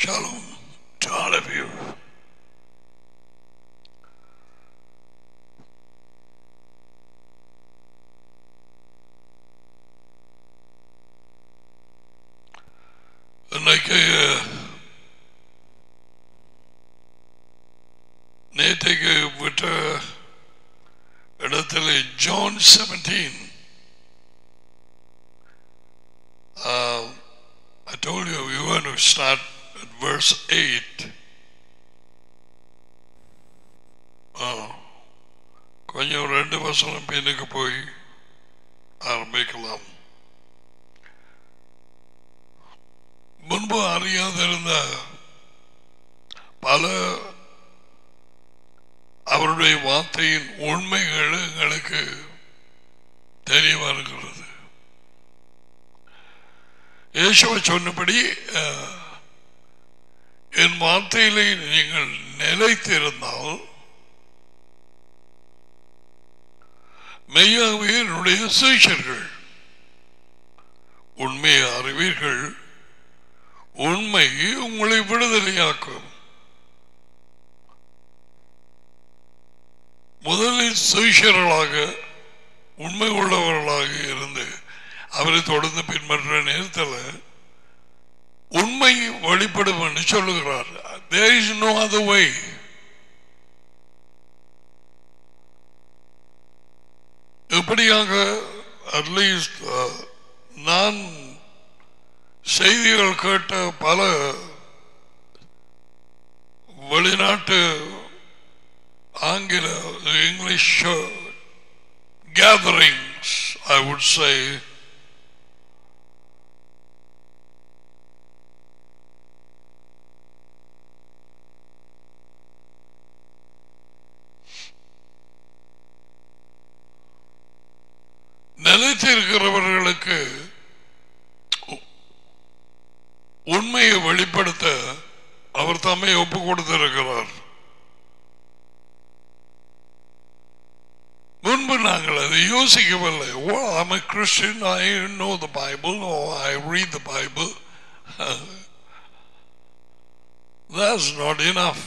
Shalom to all of you. இன்னைக்கு நேற்றைக்கு விட்ட இடத்துல John seventeen I told you we were going to start at verse 8. Uh, கொஞ்சம் ரெண்டு வசனம் பின்னுக்கு போய் ஆரம்பிக்கலாம் முன்பு அறியாதிருந்த பல அவருடைய வார்த்தையின் உண்மைகள் எங்களுக்கு தெரிய வருகிறது இயேசுவை சொன்னபடி அஹ், என் வார்த்தையிலே நீங்கள் நிலைத்திருந்தால் மெய்யாகவே என்னுடைய சீஷர்கள் உண்மையை அறிவீர்கள் உண்மை உங்களை விடுதலையாக்கும் முதலில் சீஷர்களாக உண்மை உள்ளவர்களாக இருந்து அவரை தொடர்ந்து பின்பற்ற நேரத்தில் உண்மை வெளிப்படும் என்று சொல்லுகிறார் there is no other way எப்படியாக அட்லீஸ்ட் நான் செய்திகள் கேட்ட பல வெளிநாட்டு ஆங்கில English gatherings, I would say, நிலைத்திருக்கிறவர்களுக்கு உண்மையை வெளிப்படுத்த அவர் தம்மை ஒப்பு கொடுத்திருக்கிறார் முன்பு நாங்கள் அதை யோசிக்கவில்லை ஓ I'm a Christian I know the Bible or I read the Bible that's not enough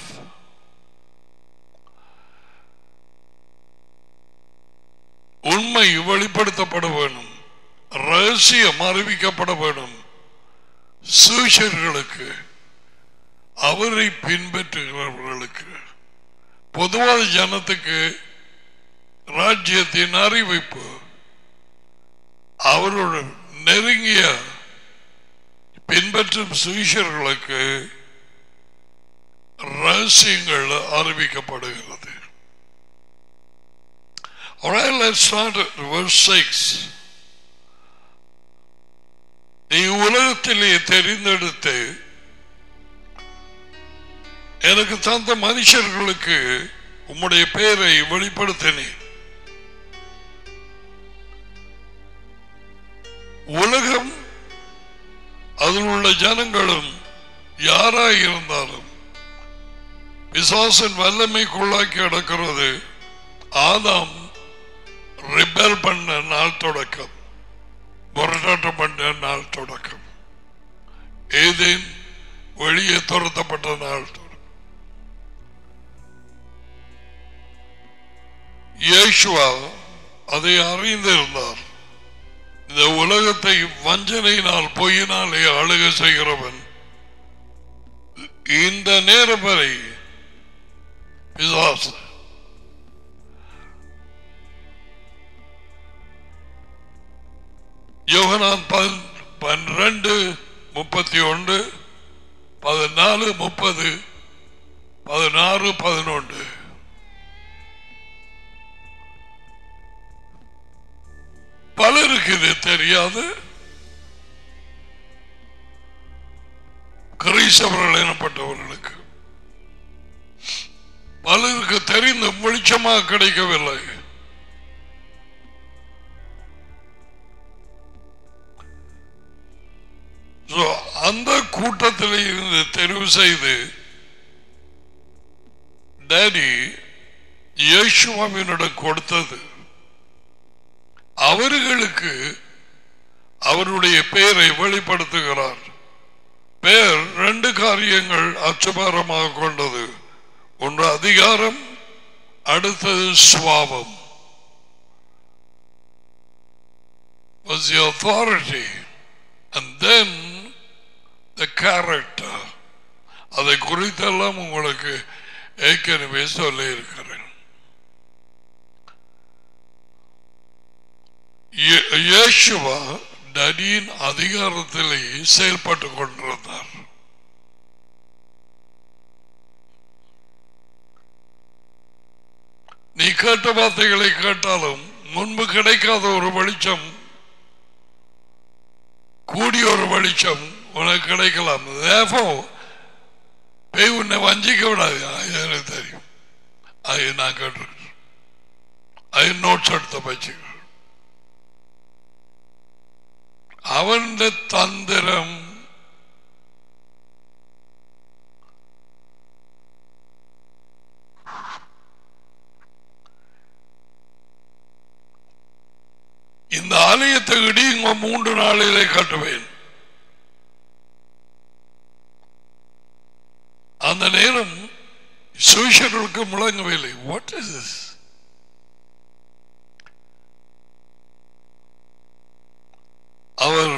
உண்மை வெளிப்படுத்தப்பட வேண்டும் ரகசியம் அறிவிக்கப்பட வேண்டும் சூஷர்களுக்கு அவரை பின்பற்றுகிறவர்களுக்கு பொதுவான ஜனத்துக்கு ராஜ்யத்தின் அறிவிப்பு அவரோட நெருங்கிய பின்பற்றும் சுவிஷர்களுக்கு ரகசியங்கள் அறிவிக்கப்படுகிறது Alright, let's start at verse 6. நீ உலகத்திலே தெரிந்தெடுத்து எனக்கு தந்த மனுஷர்களுக்கு உம்முடைய பெயரை வெளிப்படுத்தினேன் உலகம் அதில் உள்ள ஜனங்களும் யாராய் இருந்தாலும் விசுவாசன் வல்லமைக்குள்ளாக்கி அடக்கிறது ஆதாம் ரிபேல் பண்ண நாள் தொடக்கம் போராட்டம் பண்ண நாள் தொடக்கம் ஏதேன் வெளியே துரத்தப்பட்ட நாள் தொடக்கம் இயேசுவா அதை அறிந்திருந்தார் இந்த உலகத்தை வஞ்சனையினால் பொய்யினாலே அழுக செய்கிறவன் இந்த நேரம் வரை பிசாசு யோகனான் பன்- பன்னிரண்டு முப்பத்தி ஒன்று பதினாலு முப்பது பதினாறு பதினொன்று பலருக்கு இது தெரியாது கிரைஸ்தவர்கள் எனப்பட்டவர்களுக்கு பலருக்கு தெரிந்த வெளிச்சமாக கிடைக்கவில்லை So, அந்த கூட்டத்தில் இருந்து தெரிவு செய்து டேடி இயேசுவாவினிடம் கொடுத்தது அவர்களுக்கு அவருடைய பெயரை வெளிப்படுத்துகிறார் பெயர் ரெண்டு காரியங்கள் அச்சபாரமாக கொண்டது ஒன்று அதிகாரம் அடுத்தது சுவாபம் was the authority and then the character அதை குறித்தெல்லாம் உங்களுக்கு ஏற்கனவே சொல்லி இருக்கிறேன் இயேசுவா நடியின் அதிகாரத்திலே செயல்பட்டு கொண்டிருந்தார் நீ கேட்ட வார்த்தைகளை கேட்டாலும் முன்பு கிடைக்காத ஒரு வெளிச்சம் கூடிய ஒரு வெளிச்சம் உனக்கு கிடைக்கலாம் Therefore, பேய் உன்னை வஞ்சிக்க விடாது அது எனக்கு தெரியும் அது நான் கேட்டிருக்கேன் அது நோட்ஸ் எடுத்த வச்சுக்கிறேன் അവന്റെ തന്ത്രം இந்த ஆலயத்தை இடியுங்க மூன்று நாளிலே கட்டுவேன் அந்த நேரம் சுவிஷர்களுக்கு முழங்கவில்லை வாட் இஸ் திஸ் அவர்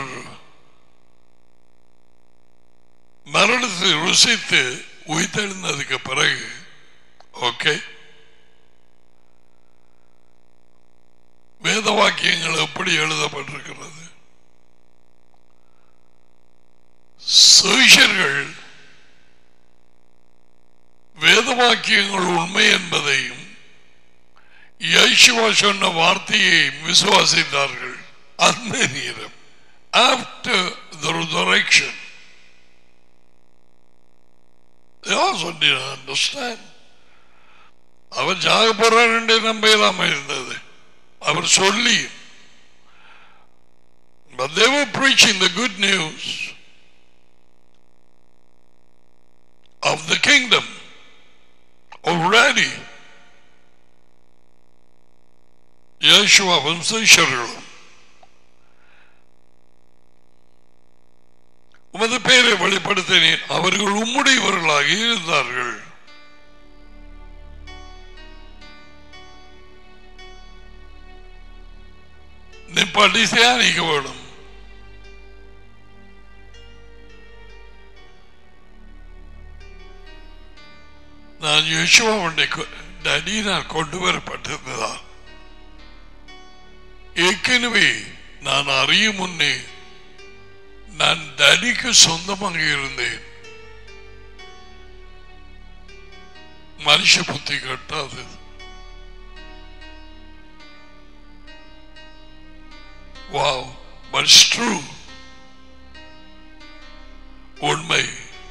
மரணத்தை ருசித்து உயிர்த்தெழுந்ததுக்கு பிறகு ஓகே வேத வாக்கியங்கள் எப்படி எழுதப்பட்டிருக்கிறது சுவிஷர்கள் வேத வாக்கியங்கள் உண்மை என்பதையும் யேசுவா சொன்ன வார்த்தையை விசுவாசித்தார்கள் அந்த நேரம் after the resurrection. They also didn't understand. அவர் ஜாக போறார் என்று நம்ப இல்லாம இருந்தது அவர் சொல்லி But they were preaching the good news of the kingdom already. யேசுவாவும் சிஷர்களும் உமது பெயரை வெளிப்படுத்தினேன் அவர்கள் உம்முடையவர்களாக இருந்தார்கள் நிப்பாட்டி தியானிக்க வேணும் நான் யேசுவாவுடைய நடினால் கொண்டு வரப்பட்டிருந்ததா ஏற்கனவே நான் அறியும் முன்னே நான் டடிக்கு சொந்தமாக இருந்தேன் மனுஷ புத்தி கட்டாது வாவ் பட் ட்ரூ உண்மை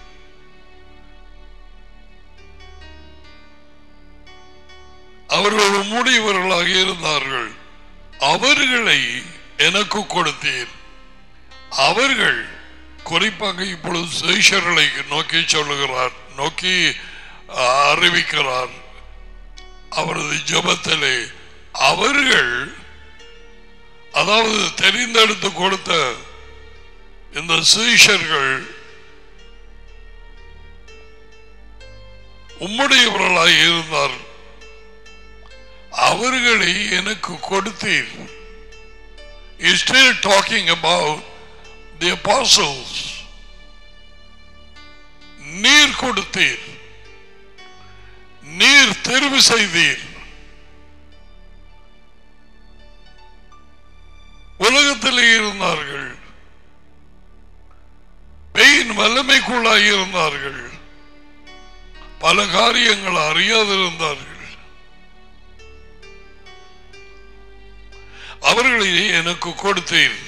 அவர்கள் உம்முடையவர்களாக இருந்தார்கள் அவர்களை எனக்கு கொடுத்தீர் அவர்கள் குறிப்பாக இப்பொழுது சேஷர்களை நோக்கி சொல்லுகிறார் நோக்கி அறிவிக்கிறார் அவரது ஜபத்திலே அவர்கள் அதாவது தெரிந்தெடுத்து கொடுத்த இந்த சீஷர்கள் உம்முடையவர்களாக இருந்தார் அவர்களை எனக்கு கொடுத்தீர் He's still talking about the apostles. நீர் கொடுத்தீர் நீர் தெரிவு செய்தீர் உலகத்திலே இருந்தார்கள் பெயின் வல்லமைக்குள்ளாக இருந்தார்கள் பல காரியங்கள் அறியாதிருந்தார்கள் அவர்களை எனக்கு கொடுத்தீர்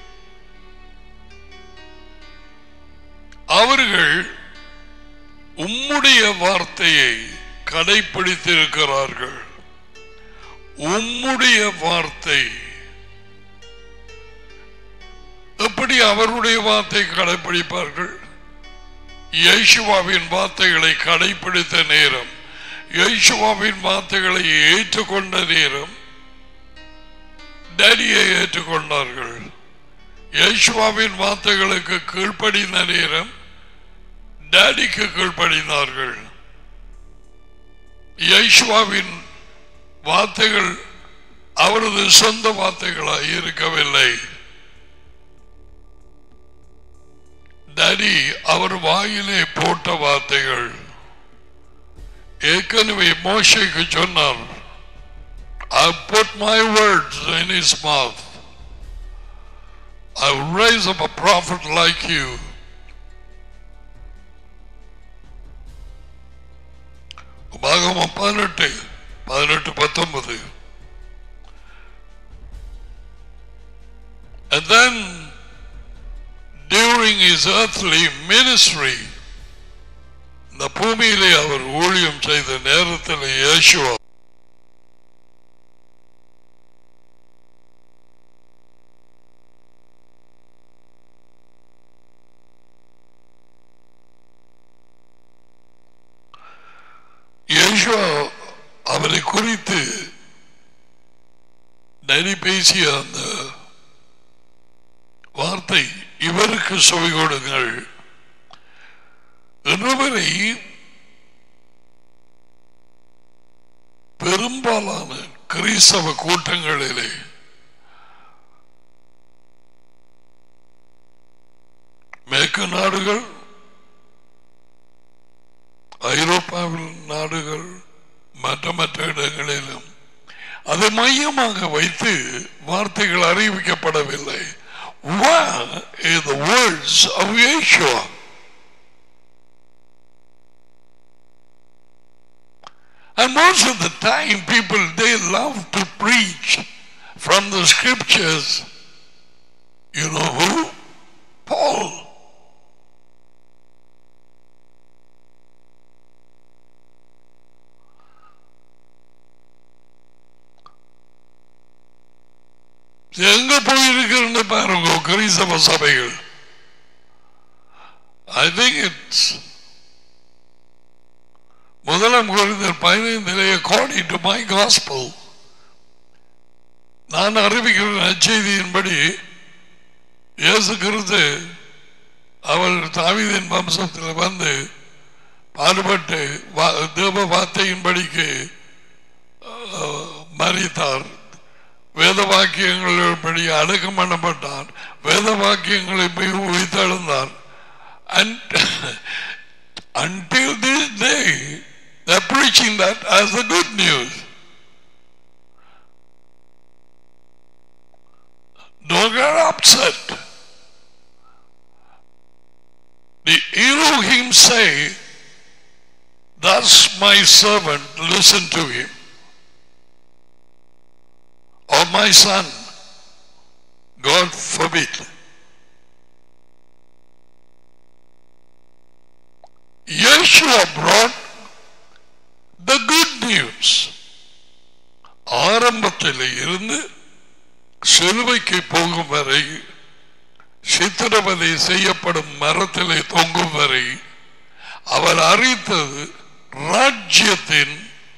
அவர்கள் உம்முடைய வார்த்தையை கடைபிடித்திருக்கிறார்கள் உம்முடைய வார்த்தை எப்படி அவருடைய வார்த்தை கடைபிடிப்பார்கள் யேசுவாவின் வார்த்தைகளை கடைபிடித்த நேரம் யேசுவாவின் வார்த்தைகளை ஏற்றுக்கொண்ட நேரம் டேடியை ஏற்றுக்கொண்டார்கள் யேசுவாவின் வார்த்தைகளுக்கு கீழ்ப்படிந்த நேரம் டேடிக்கு கீழ்ப்படினார்கள் யைஷ்வாவின் வார்த்தைகள் அவரது சொந்த வார்த்தைகளாய் இருக்கவில்லை டேடி அவர் வாயிலே போட்ட வார்த்தைகள் ஏற்கனவே மோசைக்கு சொன்னார் I put my words in his mouth. I will raise up a prophet like you. உபாகமம் பதினெட்டு பதினெட்டு பத்தொன்பது And then during his earthly ministry இந்த பூமியிலே அவர் ஊழியம் செய்த நேரத்தில் இயேசுவா இயேசுவா அவரை குறித்து நரி பேசிய அந்த வார்த்தை இவருக்கு சுவை கொடுங்கள் இன்றுவரை பெரும்பாலான கிறிஸ்தவ கூட்டங்களிலே மேற்கு நாடுகள் ஐரோப்பாவில் நாடுகள் மற்ற மற்ற இடங்களிலும் அதை மையமாக வைத்து வார்த்தைகள் அறிவிக்கப்படவில்லை Where are the words of Yeshua? And most of the time, people they love to preach from the scriptures. You know who? Paul. எங்க போயிருக்கிறது பாருங்க கிறிஸ்தவ சபைகள் ஐ திங்க் இட்ஸ் முதலாம் குறைந்தர் பதினைந்திலே அக்கார்டிங் டு மை காஸ்பல் நான் அறிவிக்கிற நற்செய்தியின்படி இயேசு கிறிஸ்து அவள் தாவீதின் வம்சத்தில் வந்து பாடுபட்டு வா- தேவ வார்த்தையின்படிக்கு அஹ், மரித்தார் வேத வாக்கியங்களின்படி அடக்கம் பண்ணப்பட்டார் வேத வாக்கியங்களை போய் உயிர்த்தெழுந்தார் and until this day they're preaching that as the good news don't get upset the Elohim say thus my servant listen to him or my son God forbid Yeshua brought the good news. ஆரம்பத்தில் இருந்து சிலுவைக்கு போகும் வரை சித்திரவதை செய்யப்படும் மரத்திலே தொங்கும் வரை அவர் அறித்தது ராஜ்யத்தின்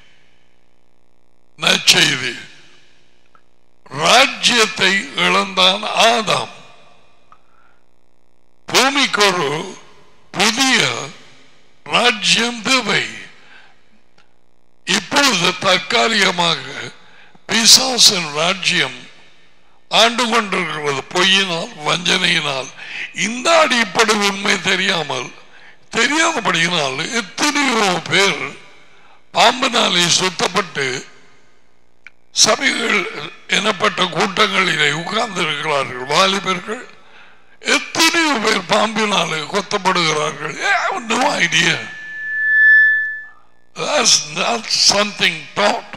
நற்செய்தி ராஜ்யத்தை இழந்தான் ஆதாம் பூமிக்கு ஒரு புதிய ராஜ்யம் தேவை இப்பொழுது தற்காலிகமாக பிசாசின் ராஜ்யம் ஆண்டு கொண்டிருக்கிறது பொய்யினால் வஞ்சனையினால் இந்த அடிப்படை உண்மை தெரியாமல் தெரியாதபடியினால் எத்தனையோ பேர் பாம்பினாலே சுத்தப்பட்டு சபைகள் எனப்பட்ட கூட்டங்களிலே உட்கார்ந்து இருக்கிறார்கள் வாலிபர்கள் எத்தனையோ பேர் பாம்பினாலே கொத்தப்படுகிறார்கள் no idea That's not something taught.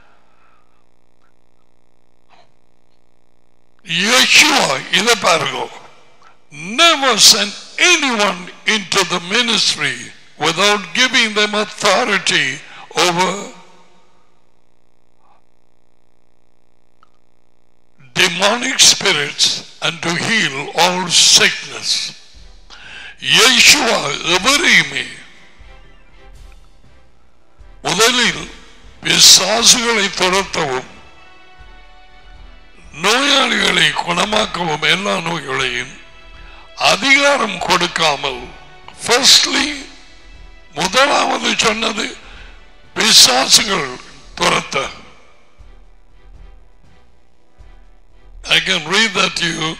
Yeshua, இதை பாருங்க never sent anyone into the ministry without giving them authority over demonic spirits and to heal all sickness. Yeshua எவரையுமே முதலில் பிசாசுகளை துரத்தவும் நோயாளிகளை குணமாக்கவும் எல்லா நோய்களையும் அதிகாரம் கொடுக்காமல் ஃபர்ஸ்ட்லி முதலாவது சொன்னது பிசாசுகள் துரத்த I can read that to you.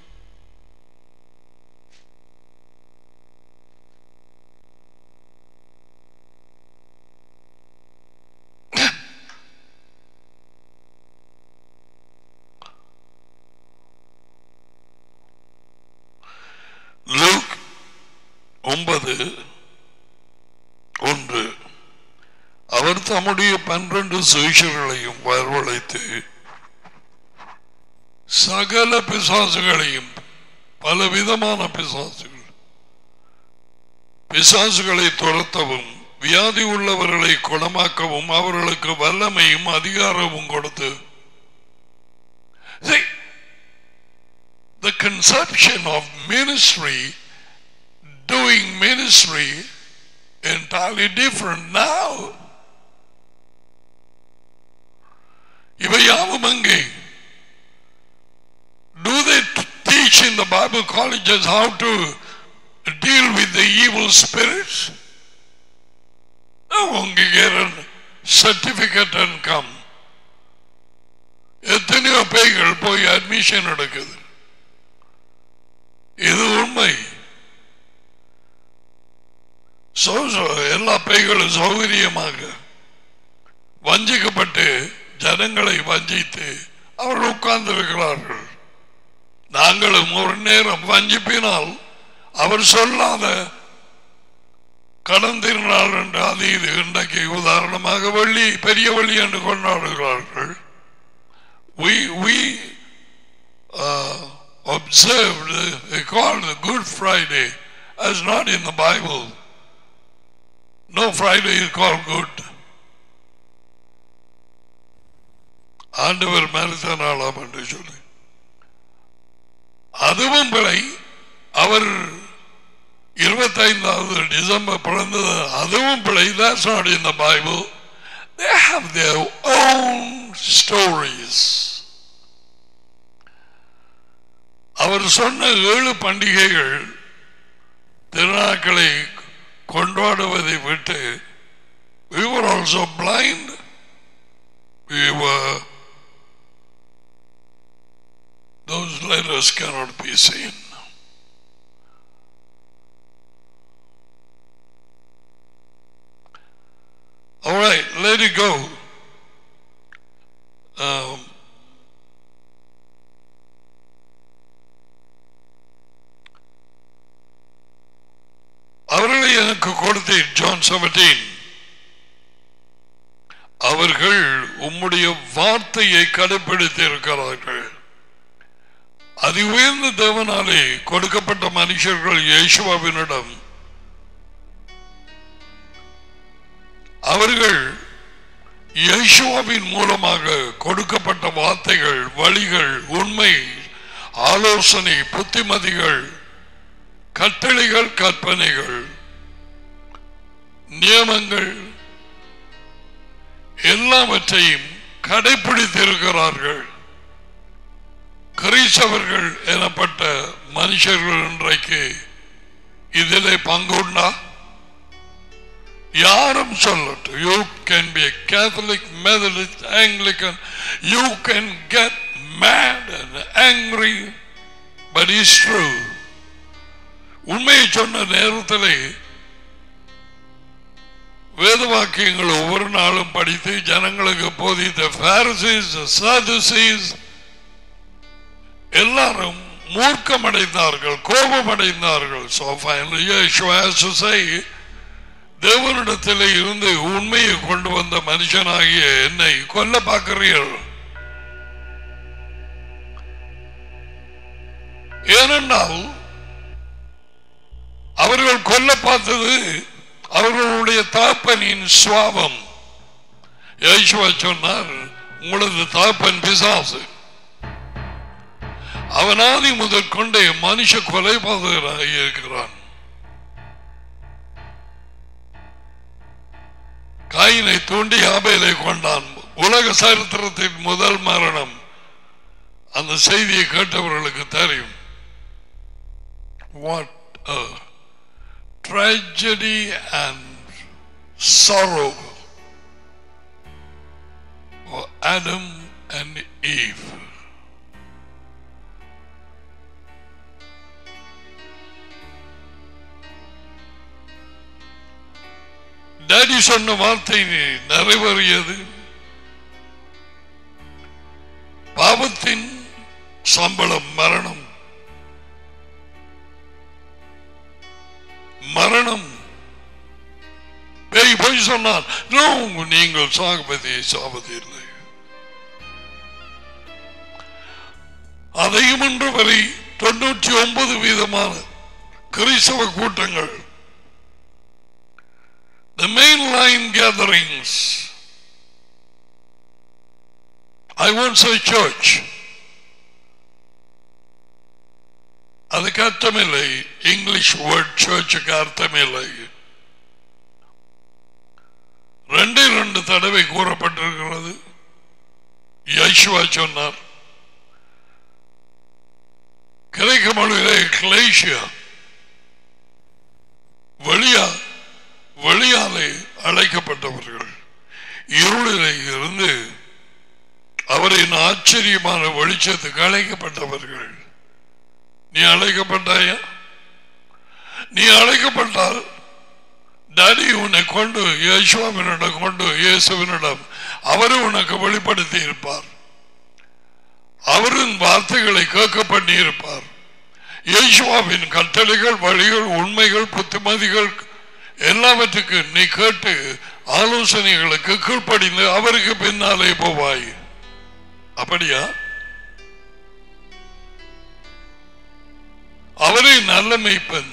Luke ஒன்பது ஒன்று அவர் தம்முடைய பன்னிரண்டு சுவிஷர்களையும் வரவழைத்து சகல பிசாசுகளையும் பலவிதமான பிசாசுகள் பிசாசுகளை துரத்தவும் வியாதி உள்ளவர்களை குணமாக்கவும் அவர்களுக்கு வல்லமையும் அதிகாரமும் கொடுத்து See, the conception of ministry, doing ministry, entirely different now. இவை யாவும் அங்கே Do they t- teach in the Bible colleges how to deal with the evil spirits? No, only get a certificate and come. எத்தனையோ பேய்கள் போய் admission எடுக்குது இது உண்மை So- so, எல்லா பேய்களும் சௌகரியமாக வஞ்சிக்கப்பட்டு ஜனங்களை வஞ்சித்து அவர்கள் உட்கார்ந்திருக்கிறார்கள் நாங்களும் ஒரு நேரம் வஞ்சிப்பினால் அவர் சொல்லாத கடந்திருந்தாள் என்று அது இது இன்றைக்கு உதாரணமாக வள்ளி பெரிய வள்ளி என்று கொண்டாடுகிறார்கள் we we uh, observed uh, they called the Good Friday as not in the Bible. No Friday is called good. ஆண்டவர் மறுத்த நாளாம் என்று சொல்லி அதுவும் பிழை அவர் இருபத்தைந்தாவது டிசம்பர் பிறந்தது அதுவும் பிழை that's not in the Bible. They have their own stories. அவர் சொன்ன ஏழு பண்டிகைகள் திருநாட்களை கொண்டாடுவதை விட்டு we were also blind. We were those letters cannot be seen. All right, let it go. Um, அவர்களை எனக்கு கொடுத்தேன் ஜான் செவன்டீன் அவர்கள் உம்முடைய வார்த்தையை கடைபிடித்து இருக்கிறார்கள் அதி உயர்ந்த தேவனாலே கொடுக்கப்பட்ட மனுஷர்கள் இயேசுவாவினிடம் அவர்கள் இயேசுவாவின் மூலமாக கொடுக்கப்பட்ட வார்த்தைகள் வழிகள் உண்மை ஆலோசனை புத்திமதிகள் கட்டளைகள் கற்பனைகள் நியமங்கள் எல்லாவற்றையும் கடைபிடித்திருக்கிறார்கள் கிறிஸ்தவர்கள் எனப்பட்ட மனுஷர்கள் இன்றைக்கு இதிலே பங்குண்டா யாரும் சொல்லட்டும் you can be Catholic Methodist Anglican you can get mad and angry but is true உண்மையை சொன்ன நேரத்தில் வேத வாக்கியங்கள் ஒவ்வொரு நாளும் படித்து ஜனங்களுக்கு போதித்த Pharisees, Sadducees எல்லாரும் மூர்க்கமடைந்தார்கள் கோபமடைந்தார்கள் So finally Yeshua has to say, தேவனிடத்தில் இருந்து உண்மையை கொண்டு வந்த மனுஷனாகிய என்னை கொல்ல பார்க்கிறீர்கள் ஏனென்றால் அவர்கள் கொல்ல பார்த்தது அவர்களுடைய தாப்பனின் சுவாபம் யேசுவா சொன்னார் உங்களது தாப்பன் பிசாசு அவனாதி முதல் கொண்டே மனுஷ கொலைபாதகராக இருக்கிறான் காயினை தூண்டி ஆபேலை கொண்டான் உலக சரித்திரத்தின் முதல் மரணம் அந்த செய்தியை கேட்டவர்களுக்கு தெரியும் what tragedy and sorrow for Adam and Eve. Daddy சொன்ன வார்த்தை நிறைவேறியது பாவத்தின் சம்பளம் மரணம் மரணம் பேய் போய் சொன்னார் "No, நீங்கள் சாகுபதி சாவதில்லை அதையும் இன்று வரை தொண்ணூற்றி ஒன்பது வீதமான கிறிஸ்தவ கூட்டங்கள் the mainline gatherings I won't say church அதுக்கு அர்த்தமில்லை இங்கிலீஷ் வேர்ட் சர்ச்சுக்கு அர்த்தமில்லை ரெண்டே ரெண்டு தடவை கூறப்பட்டிருக்கிறது யசுவா சொன்னார் கிரேக்க மொழியிலே கிளேஷியா வெளியா வெளியாலே அழைக்கப்பட்டவர்கள் இருளிலே இருந்து அவரின் ஆச்சரியமான வெளிச்சத்துக்கு அழைக்கப்பட்டவர்கள் நீ அழைக்கப்பட்டாயா நீ அழைக்கப்பட்டால் டாடி உன்னை கொண்டு யேசுவாவினிடம் கொண்டு இயேசுவினிடம் அவரு உனக்கு வெளிப்படுத்தி இருப்பார் அவரின் வார்த்தைகளை கேட்க பண்ணி இருப்பார் இயேசுவாவின் கட்டளைகள் வழிகள் உண்மைகள் புத்திமதிகள் எல்லாவற்றுக்கு நீ கேட்டு ஆலோசனைகளுக்கு கீழ்ப்படிந்து அவருக்கு பின்னாலே போவாய் அப்படியா அவரே நல்ல மெய்ப்பன்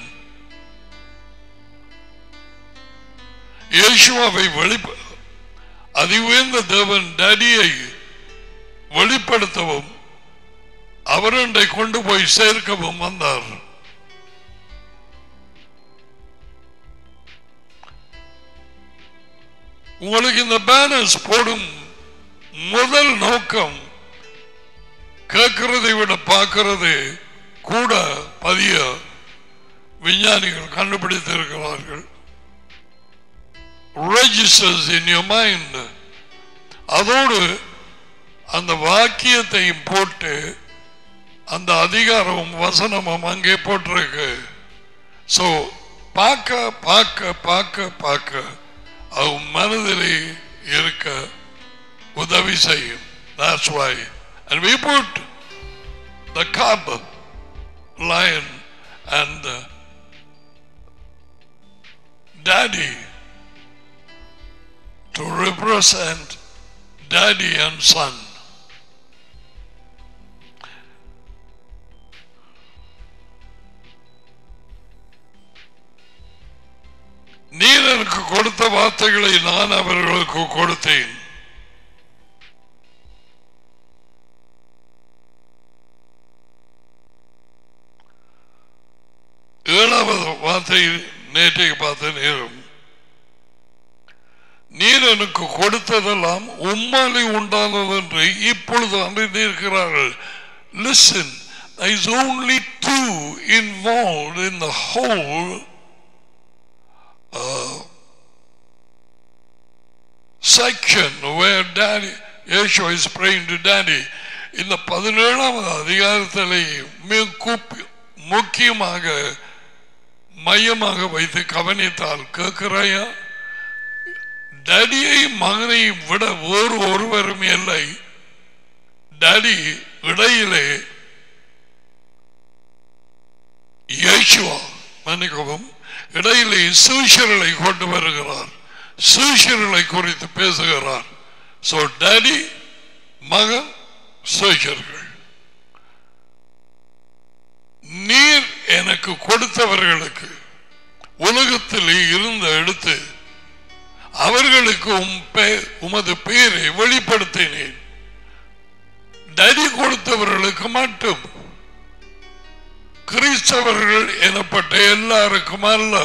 இயேசுவாவை வெளிப்ப அதி உயர்ந்த தேவன் டேடியை வெளிப்படுத்தவும் அவரண்டை கொண்டு போய் சேர்க்கவும் வந்தார் உங்களுக்கு இந்த பேனர்ஸ் போடும் முதல் நோக்கம் கேட்கிறதை விட பார்க்கிறது கூட பதிய விஞ்ஞானிகள் கண்டுபிடித்திருக்கிறார்கள் registers in your mind அதோடு அந்த வாக்கியத்தையும் போட்டு அந்த அதிகாரமும் வசனமும் அங்கே போட்டிருக்கு சோ பார்க்க பார்க்க பார்க்க பார்க்க அவன் மனதிலே இருக்க உதவி செய்யும் that's why and we put the cub lion and the daddy to represent daddy and son. நீர் எனக்கு கொடுத்த வார்த்தைகளை நான் அவர்களுக்கு கொடுத்தேன் ஏழாவது வார்த்தை நேற்றைக்கு பார்த்த நேரம் நீர் எனக்கு கொடுத்ததெல்லாம் உம்மாலே உண்டானது என்று இப்பொழுது அறிந்திருக்கிறார்கள் listen there is only two involved in the whole uh, section where daddy Yeshua is praying to daddy இந்த பதினேழாவது அதிகாரத்திலே மிக கூப்பி- முக்கியமாக மையமாக வைத்து கவனித்தால் கேட்கிறாயா டேடியை மகனை விட வேறு ஒருவரும் இல்லை டாடி இடையிலே இயேசுவா மன்னிக்கவும் இடையிலே சூஷர்களை கொண்டு வருகிறார் சூஷர்களை குறித்து பேசுகிறார் சோ டாடி மகன் சூஷர்கள் நீர் எனக்கு கொடுத்தவர்களுக்கு உலகத்திலே இருந்த எடுத்து அவர்களுக்கு உம் பெ- உமது பெயரை வெளிப்படுத்தினேன் டடி கொடுத்தவர்களுக்கு மட்டும் கிறிஸ்தவர்கள் எனப்பட்ட எல்லாருக்கும் அல்ல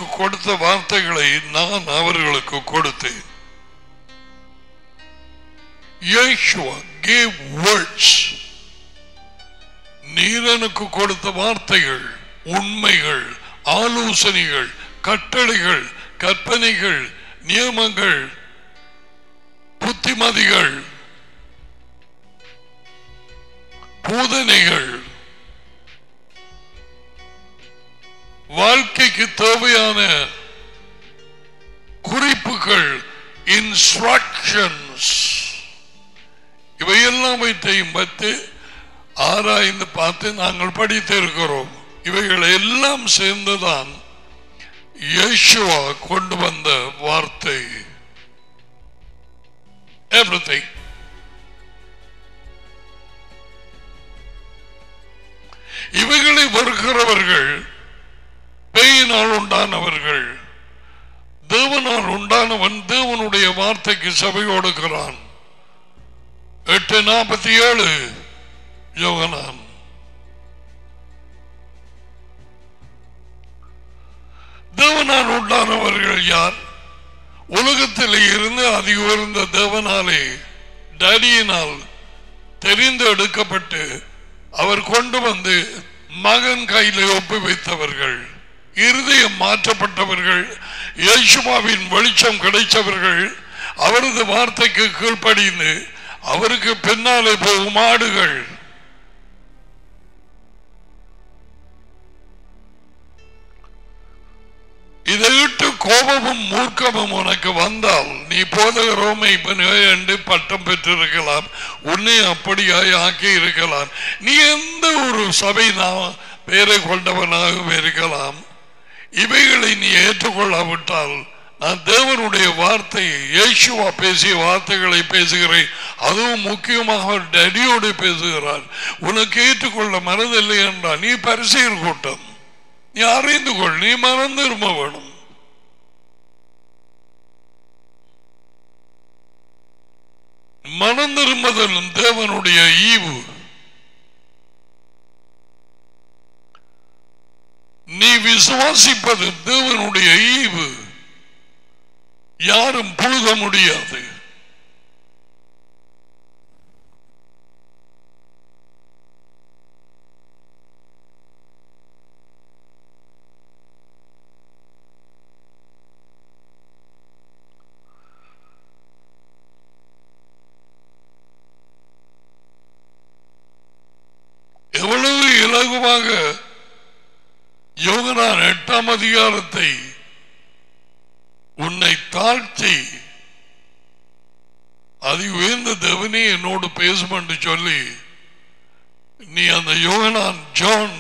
நீரனுக்கு கொடுத்த வார்த்தைகளை நான் அவர்களுக்கு கொடுத்தேன் Yeshua gave words நீரனுக்கு கொடுத்த வார்த்தைகள் உண்மைகள் ஆலோசனைகள் கட்டளைகள் கற்பனைகள் நியமங்கள் புத்திமதிகள் போதனைகள் வாழ்க்கைக்கு தேவையான குறிப்புகள் இன்ஸ்ட்ரக்ஷன்ஸ் இவை எல்லாவற்றையும் பற்றி ஆராய்ந்து பார்த்து நாங்கள் படித்து இருக்கிறோம் இவைகள் எல்லாம் சேர்ந்துதான் இயேசுவா கொண்டு வந்த வார்த்தை everything இவைகளை வெறுக்கிறவர்கள் பேயினால் உண்டானவர்கள் தேவனால் உண்டானவன் தேவனுடைய வார்த்தைக்கு சபை கொடுக்கிறான் எட்டு நாற்பத்தி ஏழு யோகனான் தேவனால் உண்டானவர்கள் யார் உலகத்தில் இருந்து அதி உயர்ந்த தேவனாலே டடியினால் தெரிந்து எடுக்கப்பட்டு அவர் கொண்டு வந்து மகன் கையில ஒப்பு வைத்தவர்கள் இருதயம் மாற்றப்பட்டவர்கள் இயேசுவாவின் வெளிச்சம் கிடைத்தவர்கள் அவரது வார்த்தைக்கு கீழ்ப்படிந்து அவருக்கு பின்னாலே போகும் ஆடுகள் இதையிட்டு கோபமும் மூர்க்கமும் உனக்கு வந்தால் நீ போதக ரோமை என்று பட்டம் பெற்றிருக்கலாம் உன்னை அப்படியாய் ஆக்கி இருக்கலாம் நீ எந்த ஒரு சபை நான் பேரை கொண்டவனாகவும் இருக்கலாம் இவைகளை நீ ஏற்றுக்கொள்ளாவிட்டால் நான் தேவனுடைய வார்த்தையை இயேசுவா பேசிய வார்த்தைகளை பேசுகிறேன் அதுவும் முக்கியமாக டடியோடு பேசுகிறார் உனக்கு ஏற்றுக்கொள்ள மனதில்லை என்றால் நீ பரிசெயல் கூட்டம் நீ அறிந்து கொள் நீ மனம் திரும்ப வேணும் மனம் திரும்புதலும் தேவனுடைய ஈவு நீ விசுவாசிப்பது தேவனுடைய ஈவு யாரும் புழுக முடியாது எவ்வளவு இலகுவாக யோகனான் எட்டாம் அதிகாரத்தை உன்னை தாழ்த்தி அது உயர்ந்த தேவனே என்னோடு பேசும் என்று சொல்லி நீ அந்த யோகனான் ஜான்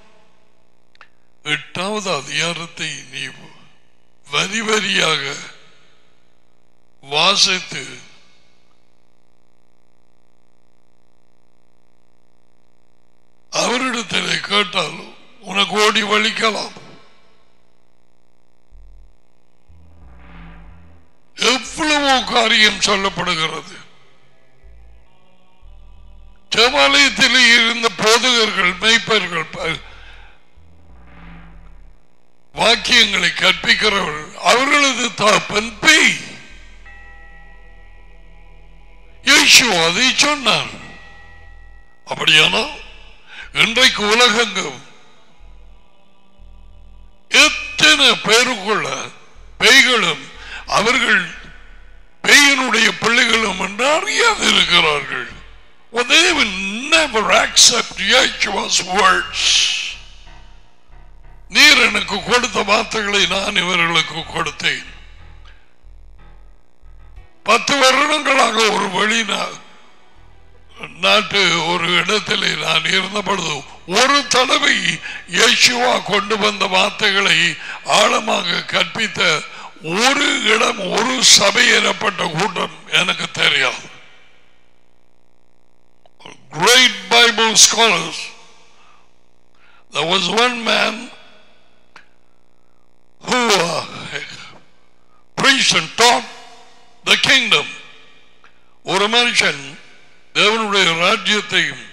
எட்டாவது அதிகாரத்தை நீ வரி வரியாக வாசித்து அவரிடத்தில் கேட்டால் உனக்கு ஓடி வலிக்கலாம் எவ்வளவோ காரியம் சொல்லப்படுகிறது தேவாலயத்தில் இருந்த போதகர்கள் மெய்ப்பர்கள் ப- வாக்கியங்களை கற்பிக்கிறவர்கள் அவர்களது தகப்பன் பேய் இயேசு அதை சொன்னார் அப்படியானால் இன்றைக்கு உலகெங்கும் எத்தனை பேருக்குள்ள பேய்களும் அவர்கள் பேயினுடைய பிள்ளைகளும் என்று அறியாது இருக்கிறார்கள் Well, they will never accept Yeshua's words. நீர் எனக்கு கொடுத்த வார்த்தைகளை நான் இவர்களுக்கு கொடுத்தேன் பத்து வருடங்களாக ஒரு வெளிநா நாட்டு ஒரு இடத்திலே நான் இருந்த பொழுது ஒரு தடவை இயேசுவா கொண்டு வந்த வார்த்தைகளை ஆழமாக கற்பித்த ஒரு இடம் ஒரு சபை எனப்பட்ட கூட்டம் எனக்கு தெரியாது great Bible scholars. There was one man who uh, preached and taught the kingdom. ஒரு மனுஷன் தேவனுடைய ராஜ்யத்தையும்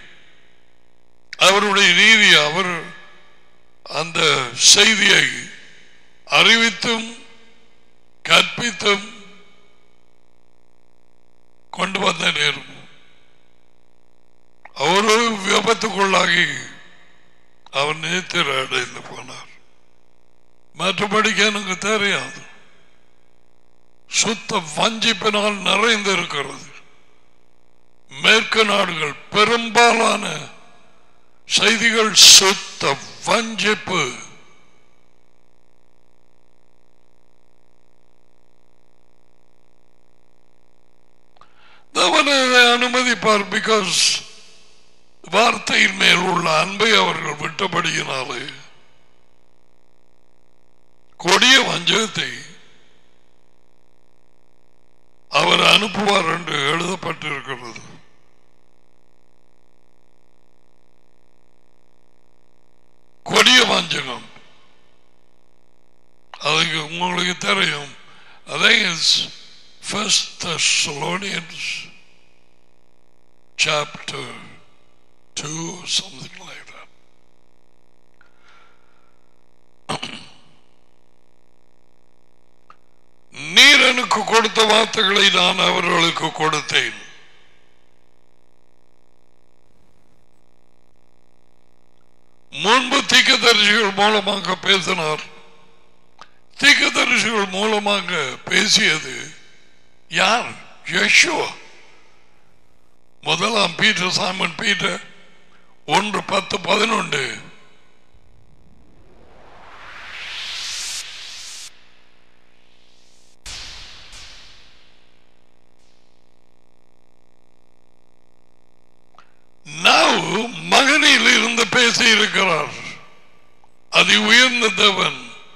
அவருடைய நீதி அவர் அந்த செய்தியை அறிவித்தும் கற்பித்தும் கொண்டு வந்த நேரம் அவரு விபத்துக்குள்ளாகி அவர் நேத்திர அடைந்து போனார் மற்றபடிக்கு எனக்கு தெரியாது சுத்த வஞ்சிப்பினால் நிறைந்திருக்கிறது மேற்கு நாடுகள் பெரும்பாலான செய்திகள் சுத்த வஞ்சிப்பு தேவன் அதை அனுமதிப்பார் பிகாஸ் வார்த்தையின் மேல் உள்ள அன்பை அவர்கள் விட்டபடியினாலே கொடிய வஞ்சகத்தை அவர் அனுப்புவார் என்று எழுதப்பட்டிருக்கிறது கொடிய வஞ்சகம் அதுக்கு உங்களுக்கு தெரியும் அதே First Thessalonians chapter 2, something like that. நீர் எனக்கு கொடுத்த வார்த்தைகளை நான் அவர்களுக்கு கொடுத்தேன் முன்பு தீக்கதரிசிகள் மூலமாக பேசினார் தீக்கதரிசிகள் மூலமாக பேசியது யார் யஷுவா முதலாம் பீட்டர் சாமன் பீட்டர் ஒன்று பத்து பதினொன்று now மகனில் இருந்து பேசி இருக்கிறார் அதி உயர்ந்த தேவன்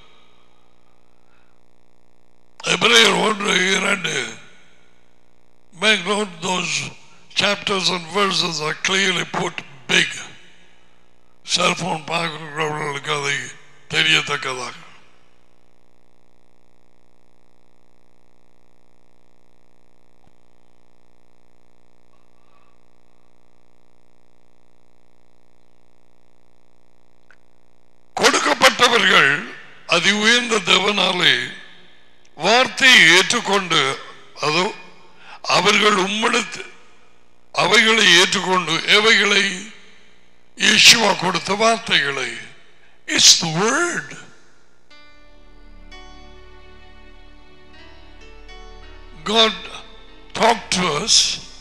எபிரேயர் ஒன்று இரண்டு make note those chapters and verses are clearly put big cellphone பார்க்கிறவர்களுக்கு அதை தெரியத்தக்கதாக கொடுக்கப்பட்டவர்கள் அதி உயர்ந்த தேவனாலே வார்த்தையை ஏற்றுக்கொண்டு அதோ அவர்கள் உம்மிடத்து அவைகளை ஏற்றுக்கொண்டு எவைகளை இயேசுவா கொடுத்த வார்த்தைகளை it's the word God talked to us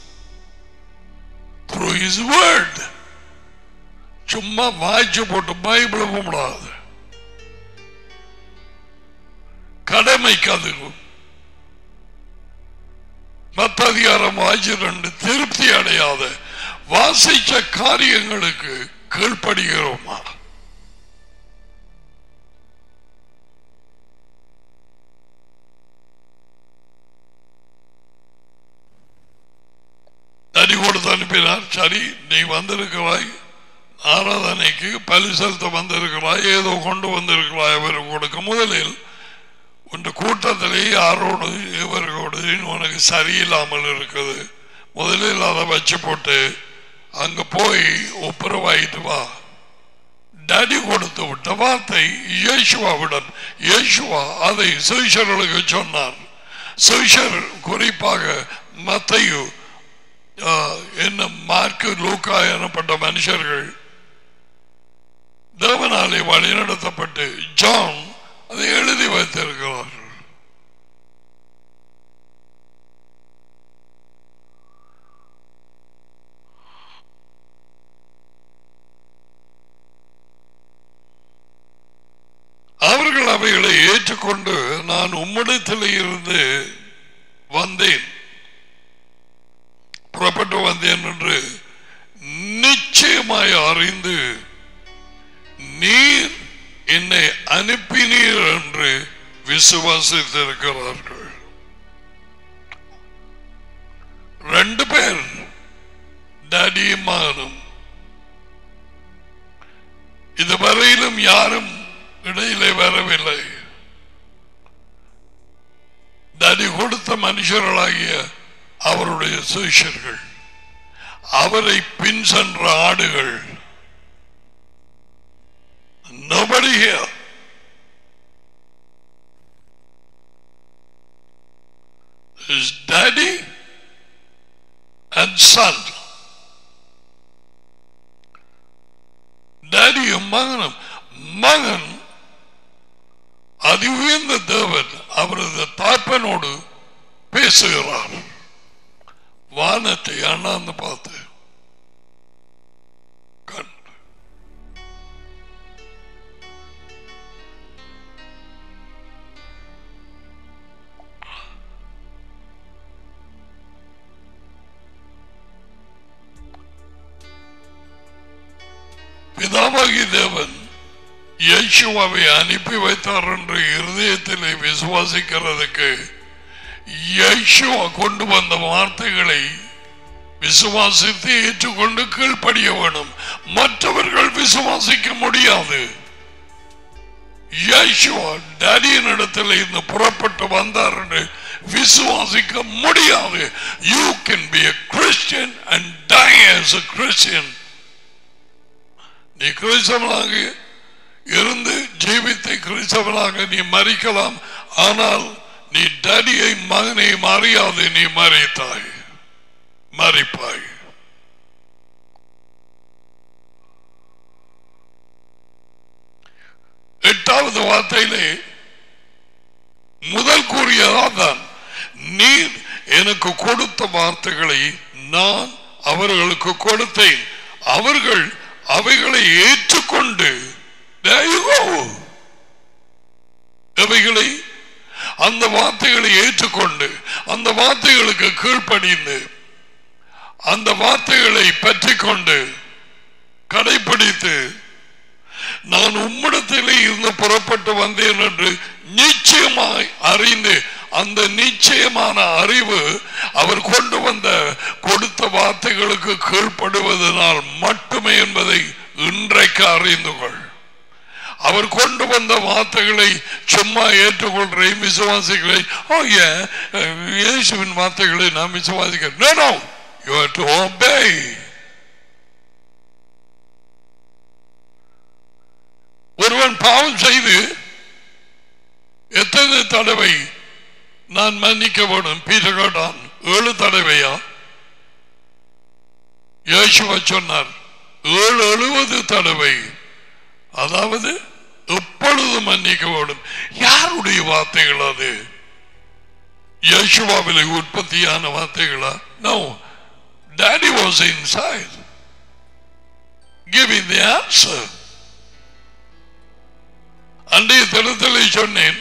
through His Word. சும்மா வாய்ச்சி போட்டு பைபிள் கும்பிடாது கடமைக்கு அது மத்த அதிகாரம் வாய்ச்சி ரெண்டு திருப்தி அடையாத வாசிச்ச காரியங்களுக்கு கீழ்ப்படுகிறோமா தனி கொடுத்து அனுப்பினார் சரி நீ வந்திருக்கிறாய் ஆராதனைக்கு பலி செலுத்த வந்திருக்கிறாய் ஏதோ கொண்டு வந்திருக்கிறாய் அவர் கொடுக்க முதலில் உன் கூட்டத்திலே யாரோடு இவர்களோடு உனக்கு சரியில்லாமல் இருக்குது முதலில் அதை வச்சு போட்டு அங்க போய் ஒப்புரவாயிட்டு வா டடி கொடுத்து விட்ட வார்த்தை இயேசுவாவிடம் இயேசுவா அதை சுவிஷர்களுக்கு சொன்னார் சுவிஷர் குறிப்பாக மத்தையு என்ன மார்க்கு லூக்கா எனப்பட்ட மனுஷர்கள் தேவனாலே வழிநடத்தப்பட்டு ஜான் அதை எழுதி வைத்திருக்கிறார்கள் அவர்கள் அவைகளை ஏற்றுக்கொண்டு நான் உம்மிடத்தில் இருந்து வந்தேன் புறப்பட்டு வந்தேன் என்று நிச்சயமாய் அறிந்து நீர் என்னை அனுப்பினீர் என்று விசுவாசித்திருக்கிறார்கள் ரெண்டு பேர் டடியும் மகனும் இதுவரையிலும் யாரும் இடையிலே வரவில்லை தடி கொடுத்த மனுஷர்களாகிய அவருடைய சுவிஷர்கள் அவரை பின் சென்ற ஆடுகள் Nobody here. son டேடியும் மகனும் மகன் அதி உயர்ந்த தேவன் அவரது தாப்பனோடு பேசுகிறார் வானத்தை அண்ணாந்து பார்த்து கண்டு பிதாவாகி தேவன் இயேசுவாவை அனுப்பி வைத்தார் என்று இருதயத்திலே விசுவாசிக்கிறதுக்கு இயேசுவா கொண்டு வந்த வார்த்தைகளை விசுவாசித்து ஏற்றுக்கொண்டு கீழ்ப்படிய வேணும் மற்றவர்கள் விசுவாசிக்க முடியாது இயேசுவா டேடியின் இடத்துல இருந்து புறப்பட்டு வந்தார் என்று விசுவாசிக்க முடியாது you can be a Christian and die as a Christian நீ கிறிஸ்தவனாக இருந்து ஜீவித்தை கிறிஸ்தவனாக நீ மறிக்கலாம் ஆனால் நீ டடியை மகனை மறியாது நீ மறித்தாய் மறிப்பாய் எட்டாவது வார்த்தையிலே முதல் கூறியதான் நீர் எனக்கு கொடுத்த வார்த்தைகளை நான் அவர்களுக்கு கொடுத்தேன் அவர்கள் அவைகளை ஏற்றுக்கொண்டு There you go. அவைகளை அந்த வார்த்தைகளை ஏற்றுக்கொண்டு அந்த வார்த்தைகளுக்கு கீழ்ப்படிந்து அந்த வார்த்தைகளை பற்றி கொண்டு கடைபிடித்து நான் உம்மிடத்திலே இருந்து புறப்பட்டு வந்தேன் என்று நிச்சயமாய் அறிந்து அந்த நிச்சயமான அறிவு அவர் கொண்டு வந்த கொடுத்த வார்த்தைகளுக்கு கீழ்ப்படுவதனால் மட்டுமே என்பதை இன்றைக்கு அறிந்து கொள் அவர் கொண்டு வந்த வார்த்தைகளை சும்மா ஏற்றுக்கொள்றேன் விசுவாசிக்கிறேன் ஓ ஏன் இயேசுவின் வார்த்தைகளை நான் விசுவாசிக்கிறேன் No, no. You have to obey. ஒருவன் பாவம் செய்து எத்தனை தடவை நான் மன்னிக்க வேணும் பீட்டர் கேட்டான் ஏழு தடவையா இயேசுவ சொன்னார் ஏழு எழுபது தடவை அதாவது எப்பொழுது மன்னிக்க வேண்டும் யாருடைய வார்த்தைகள் அது யேசுவாவிலே உற்பத்தியான வார்த்தைகளா no daddy was inside giving the answer அன்றைய தினத்தில் சொன்னேன்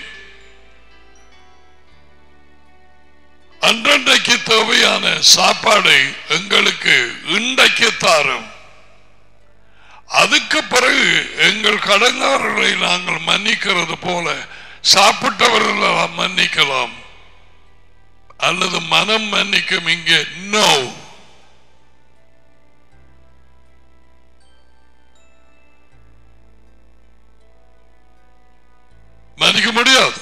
அன்றன்றைக்கு தேவையான சாப்பாடை எங்களுக்கு இன்றைக்கு தாரும் அதுக்கு பிறகு எங்கள் கடங்காரர்களை நாங்கள் மன்னிக்கிறது போல சாப்பிட்டவர்களை மன்னிக்கலாம் அல்லது மனம் மன்னிக்கும் இங்கே நோ மன்னிக்க முடியாது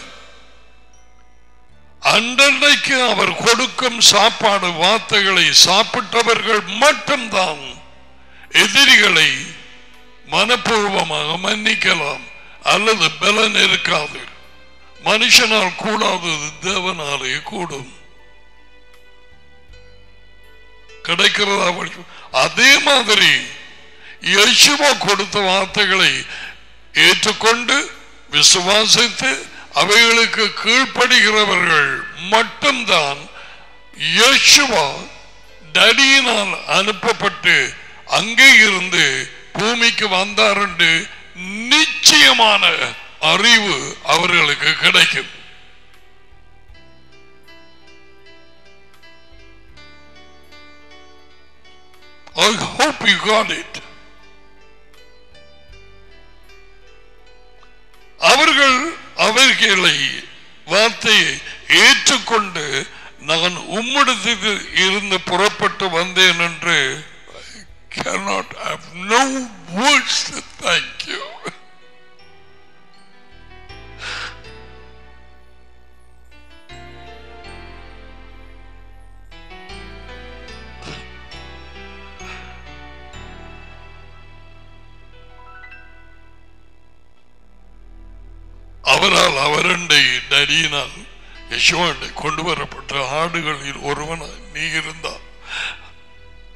அன்றன்றைக்கு அவர் கொடுக்கும் சாப்பாடு வார்த்தைகளை சாப்பிட்டவர்கள் மட்டும்தான் எதிரிகளை மனப்பூர்வமாக மன்னிக்கலாம் அல்லது பலன் இருக்காது மனுஷனால் கூடாதது தேவனாலே கூடும் கிடைக்கிறதா வழி- அதே மாதிரி யேசுவா கொடுத்த வார்த்தைகளை ஏற்றுக்கொண்டு விசுவாசித்து அவைகளுக்கு கீழ்ப்படுகிறவர்கள் மட்டும்தான் யேசுவா டடியினால் அனுப்பப்பட்டு அங்கே இருந்து பூமிக்கு வந்தார் என்று நிச்சயமான அறிவு அவர்களுக்கு கிடைக்கும் I hope you got it. அவர்கள் அவர்களை வார்த்தையை ஏற்றுக்கொண்டு நான் உம்மிடத்துக்கு இருந்து புறப்பட்டு வந்தேன் என்று I cannot have no words to thank you. அவரால் அவரண்டை நடியினால் யசோண்டை கொண்டு வரப்பட்ட ஆடுகளில் ஒருவன் நீ இருந்தால்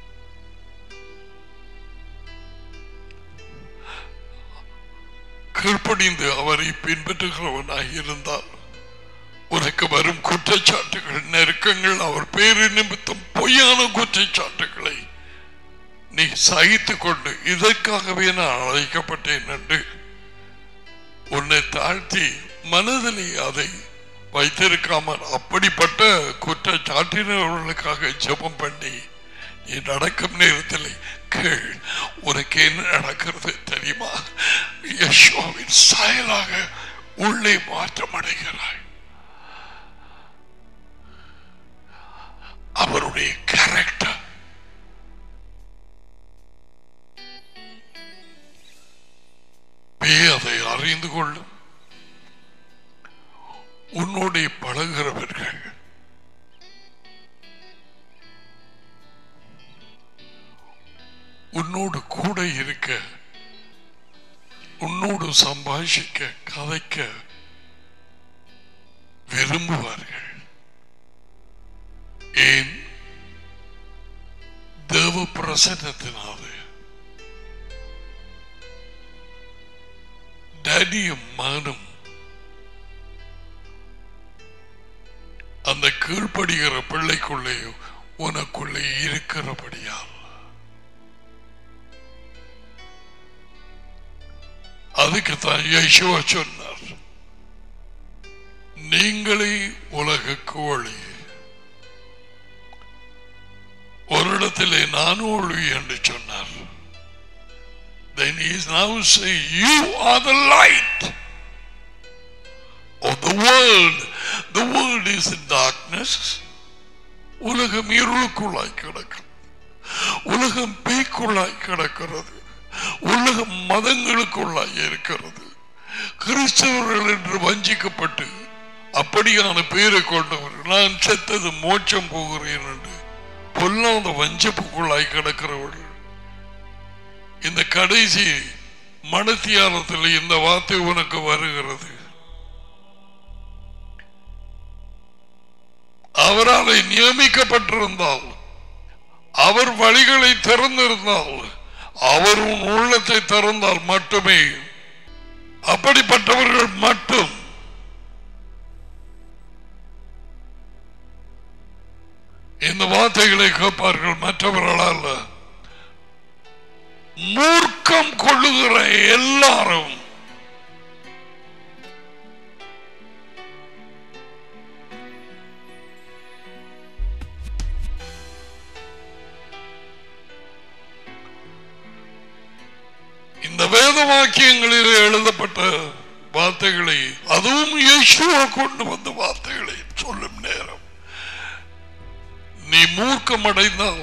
கீழ்ப்படிந்து அவரை பின்பற்றுகிறவனாக இருந்தால் உனக்கு வரும் குற்றச்சாட்டுகள் நெருக்கங்கள் அவர் பேரு நிமித்தம் பொய்யான குற்றச்சாட்டுகளை நீ சகித்துக் கொண்டு இதற்காகவே நான் அழைக்கப்பட்டேன் என்று உன்னை தாழ்த்தி மனதிலே அதை வைத்திருக்காமல் அப்படிப்பட்ட குற்றச்சாட்டினவர்களுக்காக ஜெபம் பண்ணி நீ நடக்கும் நேரத்தில் கேள் உனக்கு என்ன நடக்கிறது தெரியுமா யசோவின் சாயலாக உள்ளே மாற்றம் அடைகிறாய் அவருடைய கேரக்டர் அதை அறிந்து கொள்ளும் உன்னோட பழகிறவர்கள் உன்னோடு கூட இருக்க உன்னோடு சம்பாஷிக்க கதைக்க விரும்புவார்கள் ஏன் தேவ பிரசன்னத்தினாலே டேடியும் மகனும் அந்த கீழ்ப்படுகிற பிள்ளைக்குள்ளே உனக்குள்ளே இருக்கிறபடியால் அதுக்கு தான் யேசுவா சொன்னார் நீங்களே உலகுக்கு ஒளி ஒரு இடத்திலே நான் ஒளி என்று சொன்னார் then he is now saying, You are the light of the world. The world is in darkness. உலகம் இருளுக்குள்ளாய் கிடக்கிறது உலகம் பேய்க்குள்ளாய் கிடக்கிறது உலகம் மதங்களுக்குள்ளாய் இருக்கிறது கிறிஸ்தவர்கள் என்று வஞ்சிக்கப்பட்டு அப்படியான பேரை கொண்டவர்கள் நான் செத்தது மோட்சம் போகிறேன் என்று பொல்லாத வஞ்சப்புக்குள்ளாய் கிடக்கிறவர்கள் இந்த கடைசி மனத்தியாலத்தில் இந்த வார்த்தை உனக்கு வருகிறது அவரால் நியமிக்கப்பட்டிருந்தால் அவர் வழிகளை திறந்திருந்தால் அவர் உன் உள்ளத்தை திறந்தால் மட்டுமே அப்படிப்பட்டவர்கள் மட்டும் இந்த வார்த்தைகளை கேட்பார்கள் மற்றவர்களால் மூர்க்கம் கொள்ளுகிற எல்லாரும் இந்த வேத வாக்கியங்களில் எழுதப்பட்ட வார்த்தைகளை அதுவும் இயேசுவா கொண்டு வந்த வார்த்தைகளை சொல்லும் நேரம் நீ மூர்க்கமடைந்தால்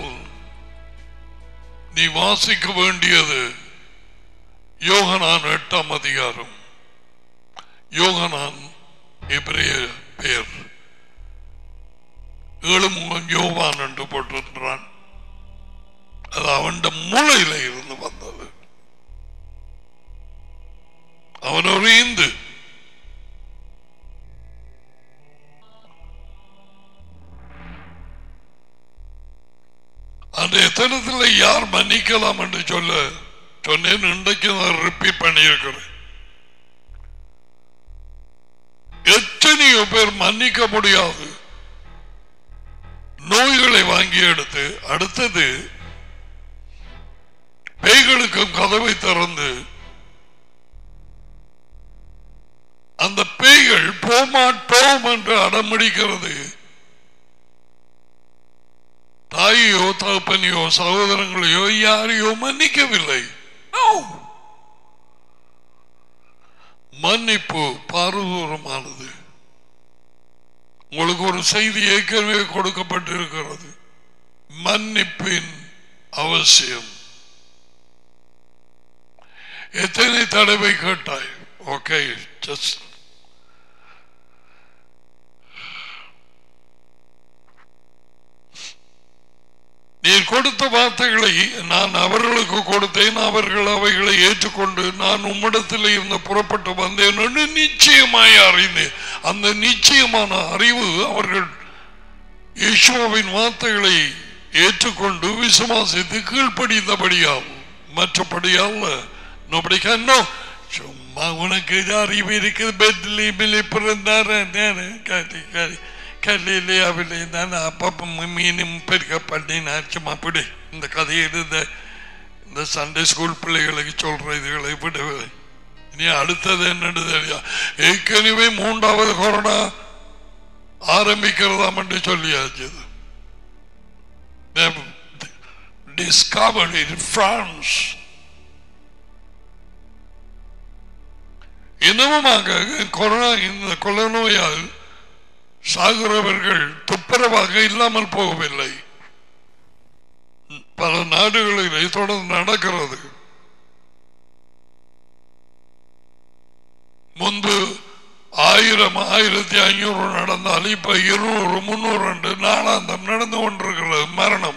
நீ வாசிக்க வேண்டியது யோகனான் எட்டாம் அதிகாரம் யோகனான் எபிரேய பெயர் ஏழு முகம் யோவான் என்று போட்டிருக்கிறான் அது அவன் மூளையில இருந்து வந்தது அவன் ஒரு இந்து அந்த எத்தனத்தில் யார் மன்னிக்கலாம் என்று சொல்ல சொன்னேன் இன்றைக்கு நான் ரிப்பீட் பண்ணியிருக்கிறேன் எத்தனையோ பேர் மன்னிக்க முடியாது நோய்களை வாங்கி எடுத்து அடுத்தது பேய்களுக்கும் கதவை திறந்து அந்த பேய்கள் போமாட்டோம் என்று அடம்பிடிக்கிறது தாயையோ தகப்பனையோ சகோதரங்களையோ யாரையோ மன்னிக்கவில்லை No. மன்னிப்பு பாரதூரமானது உங்களுக்கு ஒரு செய்தி ஏற்கனவே கொடுக்கப்பட்டிருக்கிறது மன்னிப்பின் அவசியம் எத்தனை தடவை கேட்டாய் ஓகே ஜஸ்ட் நீர் கொடுத்த வார்த்தைகளை நான் அவர்களுக்கு கொடுத்தேன் அவர்கள் அவைகளை ஏற்றுக்கொண்டு நான் உம்மிடத்தில் இருந்து புறப்பட்டு வந்தேன் என்று நிச்சயமாய் அறிந்தேன் அந்த நிச்சயமான அறிவு அவர்கள் யேசுவாவின் வார்த்தைகளை ஏற்றுக்கொண்டு விசுவாசித்து கீழ்ப்படிந்தபடியால் மற்றபடியால் nobody can know சும்மா உனக்கு இது அறிவு இருக்குது பெட்லீமில் பிறந்தார் கலி கலி கலிலியாவிலே தான் அப்பப்போ மீனும் பெருக்க பண்ணினார் சும்மா பிடி இந்த கதையை இந்த இந்த சண்டே ஸ்கூல் பிள்ளைகளுக்கு சொல்ற இதுகளை விடுவது இனி அடுத்தது என்னன்னு தெரியா ஏற்கனவே மூன்றாவது கொரோனா ஆரம்பிக்கிறதாம் என்று சொல்லியாச்சு டிஸ்கவர்ட் இன் பிரான்ஸ் இன்னமுமாக கொரோனா இந்த கொலை நோயால் சாகுறவர்கள் துப்புரவாக இல்லாமல் போகவில்லை பல நாடுகளிலே தொடர்ந்து நடக்கிறது முன்பு ஆயிரம் ஆயிரத்தி ஐநூறு நடந்தால் இப்ப இருநூறு முன்னூறு ரெண்டு நாளாந்தம் நடந்து கொண்டிருக்கிறது மரணம்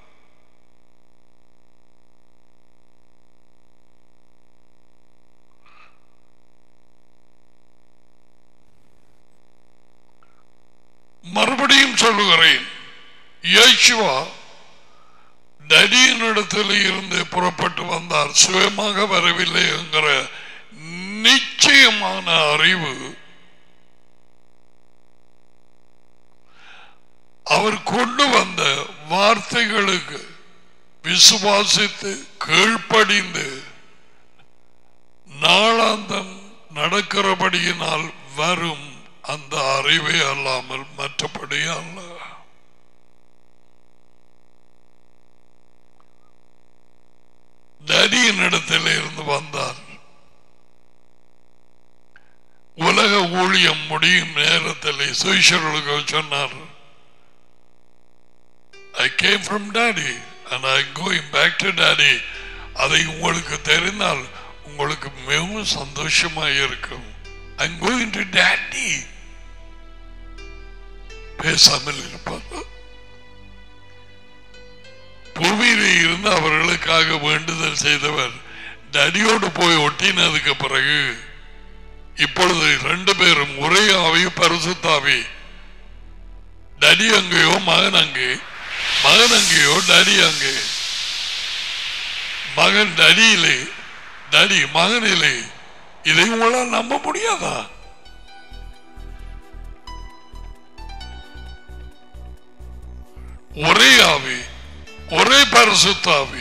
மறுபடியும் சொல்லுகிறேன் இயேசுவா டடியினிடத்தில் இருந்து புறப்பட்டு வந்தார் சுயமாக வரவில்லை என்கிற நிச்சயமான அறிவு அவர் கொண்டு வந்த வார்த்தைகளுக்கு விசுவாசித்து கீழ்ப்படிந்து நாளாந்தம் நடக்கிறபடியினால் வரும் அந்த அறிவே அல்லாமல் மற்றபடி அல்ல நரியின் இடத்தில் இருந்து வந்தார் உலக ஊழியம் முடியும் நேரத்தில் சுவிஷர்களுக்கு சொன்னார் I came from daddy and I'm going back to daddy அதை உங்களுக்கு தெரிந்தால் உங்களுக்கு மிகவும் சந்தோஷமாக இருக்கும் I'm going to daddy பேசாமல் இருப்பார் பூமியிலே இருந்து அவர்களுக்காக வேண்டுதல் செய்தவர் டடியோடு போய் ஒட்டினதுக்கு பிறகு இப்பொழுது ரெண்டு பேரும் ஒரே ஆவி பரிசுத்தாவி டடி அங்கேயோ மகன் அங்கே மகன் அங்கேயோ டடி அங்கே மகன் டடியிலே டடி மகனிலே இதை உங்களால் நம்ப முடியாதா ஒரே ஆவி ஒரே பரிசுத்தாவி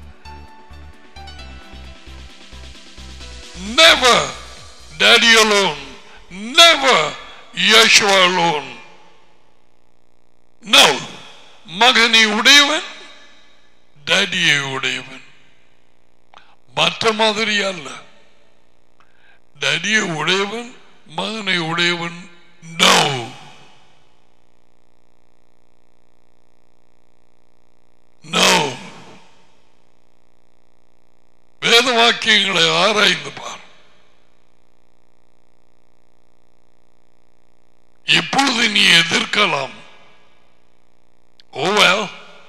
never daddy alone never Yeshua alone no மகனை உடையவன் டேடியை உடையவன் மற்ற மாதிரி அல்ல டேடியை உடையவன் மகனை உடையவன் நோ நோ வேத வாக்கியங்களை ஆராய்ந்து பார் இப்பொழுது நீ எதிர்க்கலாம் ஓ well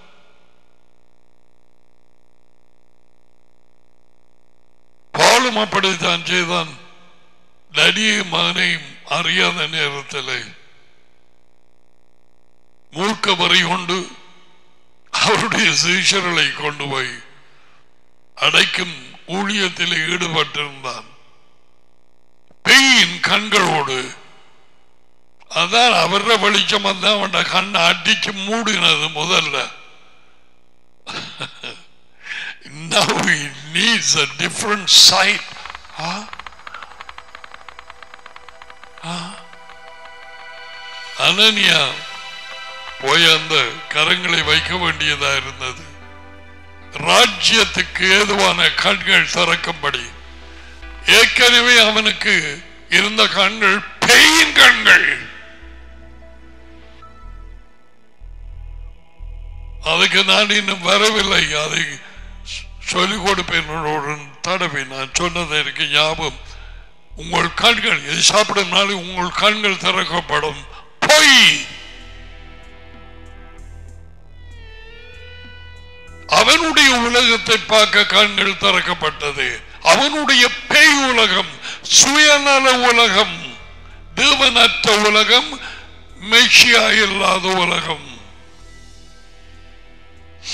பாலும் அப்படித்தான் செய்தான் நடிகையும் மகனையும் அறியாத நேரத்தில் மூர்க்க வரி கொண்டு அவருடைய சீஷர்களை கொண்டு போய் அடைக்கும் ஊழியத்தில் ஈடுபட்டிருந்தான் பெயின் கண்களோடு அதான் அவர வெளிச்சம் வந்து அவன் கண்ணை அடிச்சு மூடினது முதல்ல Now he needs a different sight. Huh? Huh? அனனியா போய் அந்த கரங்களை வைக்க வேண்டியதா இருந்தது ராஜ்யத்துக்கு ஏதுவான கண்கள் திறக்கும்படி ஏற்கனவே அவனுக்கு இருந்த கண்கள் பெயின் கண்கள் அதுக்கு நான் இன்னும் வரவில்லை அதை சொல்லிக் கொடுப்பேன் ஒரு தடவை நான் சொன்னது எனக்கு ஞாபகம் உங்கள் கண்கள் எது சாப்பிடும்னாலே உங்கள் கண்கள் திறக்கப்படும் பொய் அவனுடைய உலகத்தை பார்க்க கண்கள் திறக்கப்பட்டது அவனுடைய பேய் உலகம் சுயநல உலகம் தேவனற்ற உலகம் மெய்ச்சியா இல்லாத உலகம்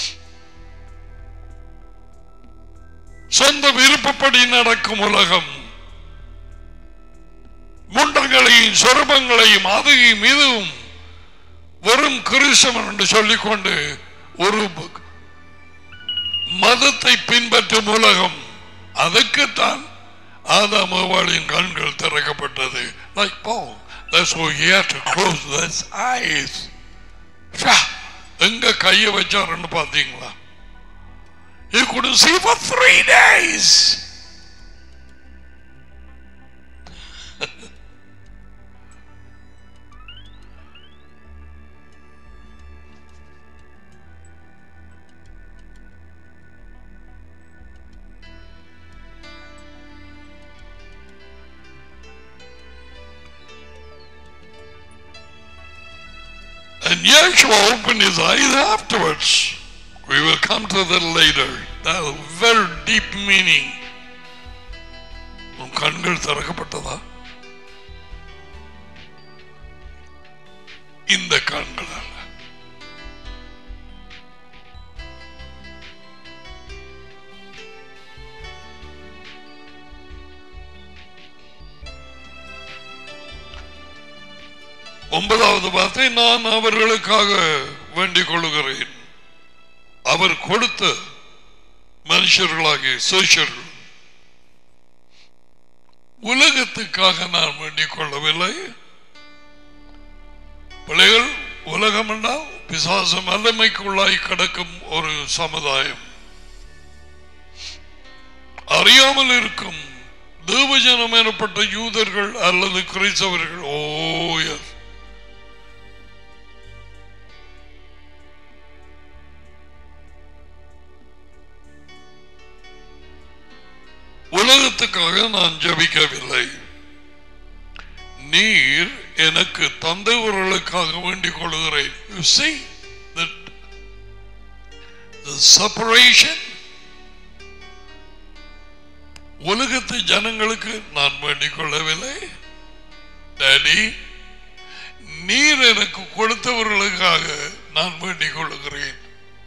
சொந்த விருப்பப்படி நடக்கும் உலகம் மோசடியின் சொரபங்களையும் அதையும் இதுவும் வெறும் கிறிஸ்தவன் என்று சொல்லிக்கொண்டு ஒரு மதத்தை பின்பற்றும் உலகம் அதற்குத்தான் ஆதாமவாளின் கண்கள் திறக்கப்பட்டது like Paul that's why he had to close his eyes Shah, எங்க கைய வச்சாருன்னு பாத்தீங்களா he couldn't see for three days And Yeshua opened his eyes afterwards. We will come to that later. That has very deep meaning. உன் கண்கள் திறக்கப்பட்டதா இந்த கண்களால் ஒன்பதாவது வார்த்தை நான் அவர்களுக்காக வேண்டிக் கொள்கிறேன் அவர் கொடுத்த மனுஷர்களாகிய சேஷர்கள் உலகத்துக்காக நான் வேண்டிக் கொள்ளவில்லை பிள்ளைகள் உலகம் என்றால் பிசாசம் அல்லமைக்குள்ளாய் கிடக்கும் ஒரு சமுதாயம் அறியாமல் இருக்கும் தேவஜனம் எனப்பட்ட யூதர்கள் அல்லது கிறிஸ்தவர்கள் ஓ yes. உலகத்துக்காக நான் ஜபிக்கவில்லை நீர் எனக்கு தந்தைவர்களுக்காக வேண்டிக் கொள்கிறேன் You see that the separation உலகத்து ஜனங்களுக்கு நான் வேண்டிக் கொள்ளவில்லை டாடி நீர் எனக்கு கொடுத்தவர்களுக்காக நான் வேண்டிக் கொள்கிறேன்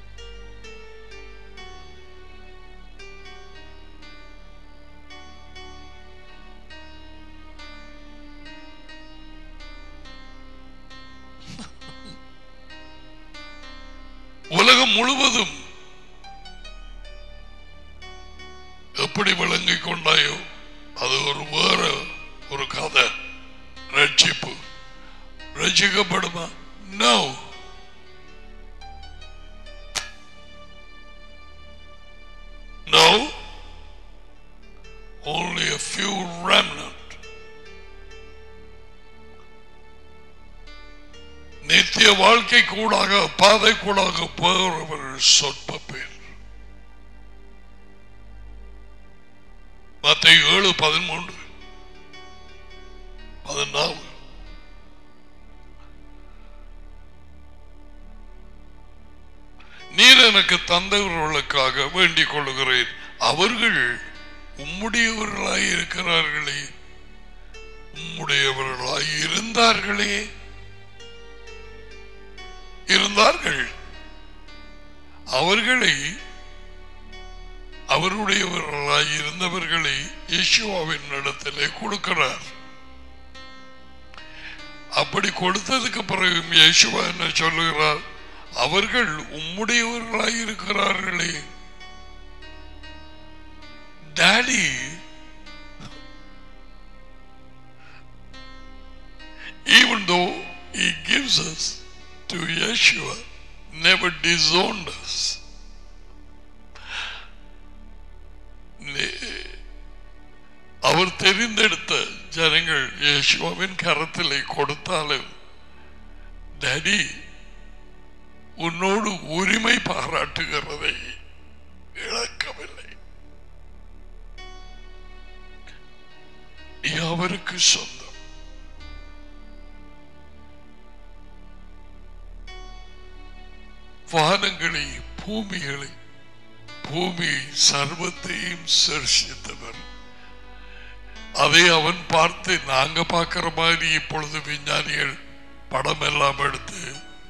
உலகம் முழுவதும் எப்படி விளங்கிக் கொண்டாயோ அது ஒரு வேற ஒரு கதை ரட்சிப்பு ரட்சிக்கப்படுமா no no only a few remnant நித்திய வாழ்க்கை கூடாக பாதை கூடாக போகிறவர்கள் சொற்ப பேர் மற்ற ஏழு பதிமூன்று பதினாலு நீர் எனக்கு தந்தவர்களுக்காக வேண்டிக் கொள்கிறேன் அவர்கள் உம்முடையவர்களாய் இருக்கிறார்களே உம்முடையவர்களாய் இருந்தார்களே இருந்தார்கள் அவர்களை அவருடையவர்களாய் இருந்தவர்களை இயேசுவாவின் இடத்திலே கொடுக்கிறார் அப்படி கொடுத்ததுக்கு பிறகு இயேசுவா என்ன சொல்லுகிறார் அவர்கள் உம்முடையவர்களாய் இருக்கிறார்களே daddy even though he gives us to Yeshua, never disowned us. நே- அவர் தெரிந்தெடுத்த ஜனங்கள் இயேசுவின் கரத்திலே கொடுத்தாலும் டாடி உன்னோடு உரிமை பாராட்டுகிறதை இழக்கவில்லை நீ அவருக்கு சொந்தம் வானங்களை பூமிகளை பூமி சர்வத்தையும் சர்ஷித்தவர் அதை அவன் பார்த்து நாங்க பார்க்கிற மாதிரி இப்பொழுது விஞ்ஞானிகள் படம் எல்லாம் எடுத்து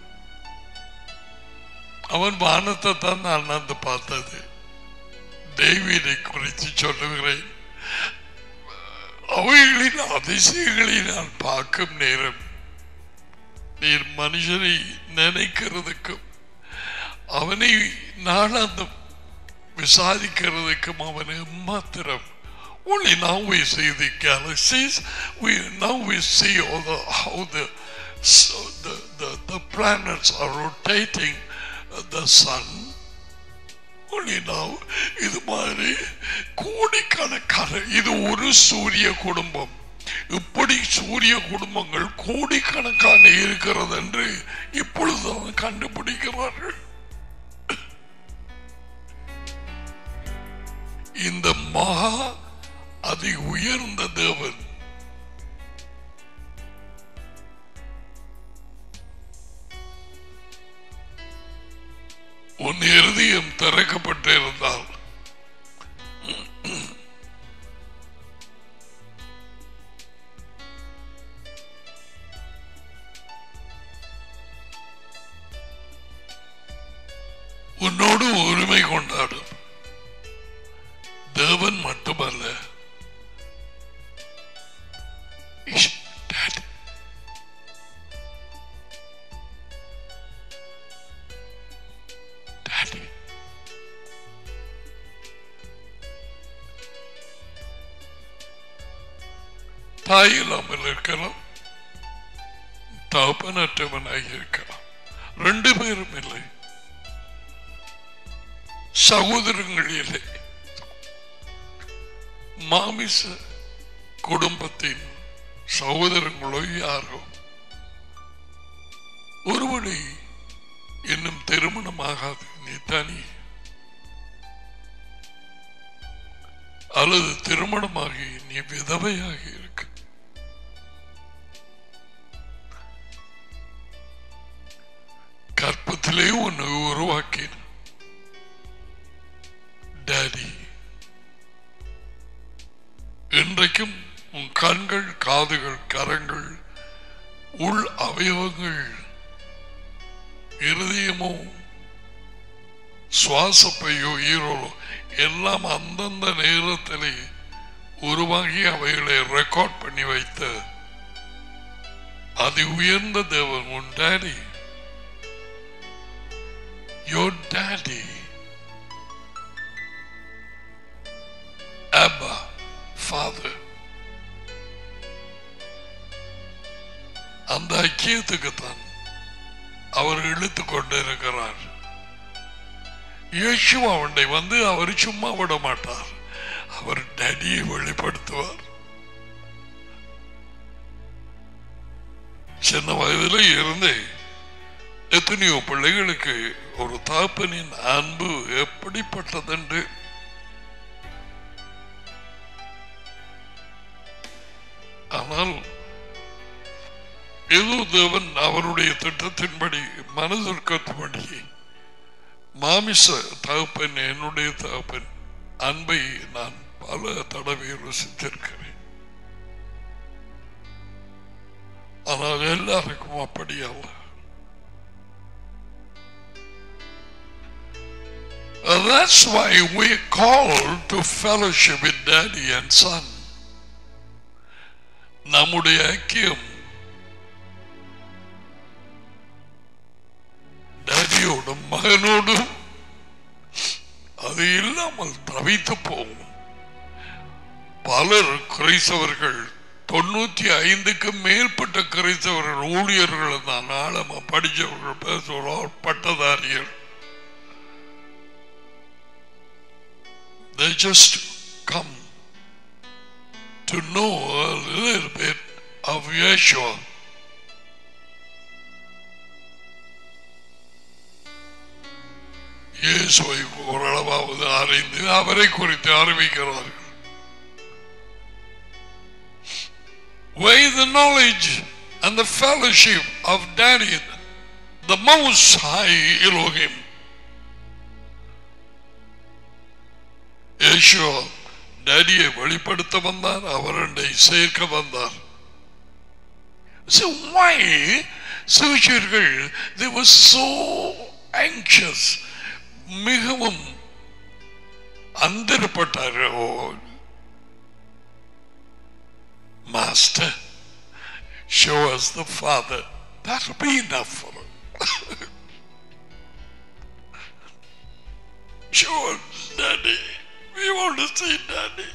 அவன் வானத்தை தான் நான் வந்து பார்த்தது டேவிடை குறித்து சொல்லுகிறேன் அவைகளின் அதிசயங்களை நான் பார்க்கும் நேரம் நீர் மனுஷனை நினைக்கிறதுக்கும் அவனை நாளாந்தம் விசாரிக்கிறதுக்கும் அவன் மாத்திரம் Only now we see the galaxies. We now we see all the how the so the, the, the planets are rotating the sun. Only now இது மாதிரி கோடிக்கணக்கான இது ஒரு சூரிய குடும்பம் இப்படி சூரிய குடும்பங்கள் கோடிக்கணக்கான இருக்கிறது என்று இப்பொழுதுதான் கண்டுபிடிக்கிறார்கள் இந்த மகா அதி உயர்ந்த தேவன் உன் இருதயம் திறக்கப்பட்டிருந்தால் உன்னோடு உரிமை கொண்டாடும் தேவன் மட்டுமல்ல இஸ் dead. Daddy. தாய் இல்லாமல் இருக்கலாம் தகப்பனற்றவனாக இருக்கலாம் ரெண்டு பேரும் இல்லை சகோதரங்கள் இல்லை மாமிச குடும்பத்தின் சகோதரங்களோ யாரோ ஒருவனை இன்னும் திருமணமாகாது நீ தனி அல்லது திருமணமாகி நீ விதவையாக இருக்கு கற்பத்திலே உன்னை உருவாக்கின டாடி இன்றைக்கும் உன் கண்கள் காதுகள் கரங்கள் உள் அவயவங்கள் இருதயமோ சுவாசப்பையோ ஈரோலோ எல்லாம் அந்தந்த நேரத்திலே உருவாகி அவைகளை ரெக்கார்ட் பண்ணி வைத்த அது உயர்ந்த தேவன் உன் daddy your daddy Abba, Father. அந்த ஐக்கியத்துக்குத்தான் அவர் இழுத்து கொண்டிருக்கிறார் இயேசு அவனை வந்து அவர் சும்மா விட மாட்டார் அவர் டடியை வெளிப்படுத்துவார் சின்ன வயதில் இருந்து எத்தனையோ பிள்ளைகளுக்கு ஒரு தாப்பனின் அன்பு எப்படிப்பட்டதென்று ஆனால் ஏதோ தேவன் அவருடைய திட்டத்தின்படி மனதிற்கத்தபடி மாமிச தகப்பன் என்னுடைய தகப்பன் அன்பை நான் பல தடவை ருசித்திருக்கிறேன் ஆனால் எல்லாருக்கும் அப்படி அல்ல And that's why we're called to fellowship with daddy and son. நம்முடைய ஐக்கியம் டேடியோடும் மகனோடும் அது இல்லாமல் தவித்து போகும் பலர் கிரைஸ்தவர்கள் தொண்ணூத்தி ஐந்துக்கு மேற்பட்ட கிரைஸ்தவர்கள் ஊழியர்கள் தான் ஆழமா படிச்சவர்கள் பேசுவார் பட்டதாரிகள் They just come to know a little bit of Yeshua. இயேசுவை ஓரளவாவது அறிந்து அவரை குறித்து அறிவிக்கிறார்கள் Why the knowledge and the fellowship of Daddy, the Most High Elohim. Yeshua டேடியை வெளிப்படுத்த வந்தார் அவரண்டை சேர்க்க வந்தார் So why சீஷர்கள் they were so anxious மிகவும் அந்தரப்பட்டார்கள் Master, show us the Father. That'll be enough for him. show us Daddy. We want to see Daddy.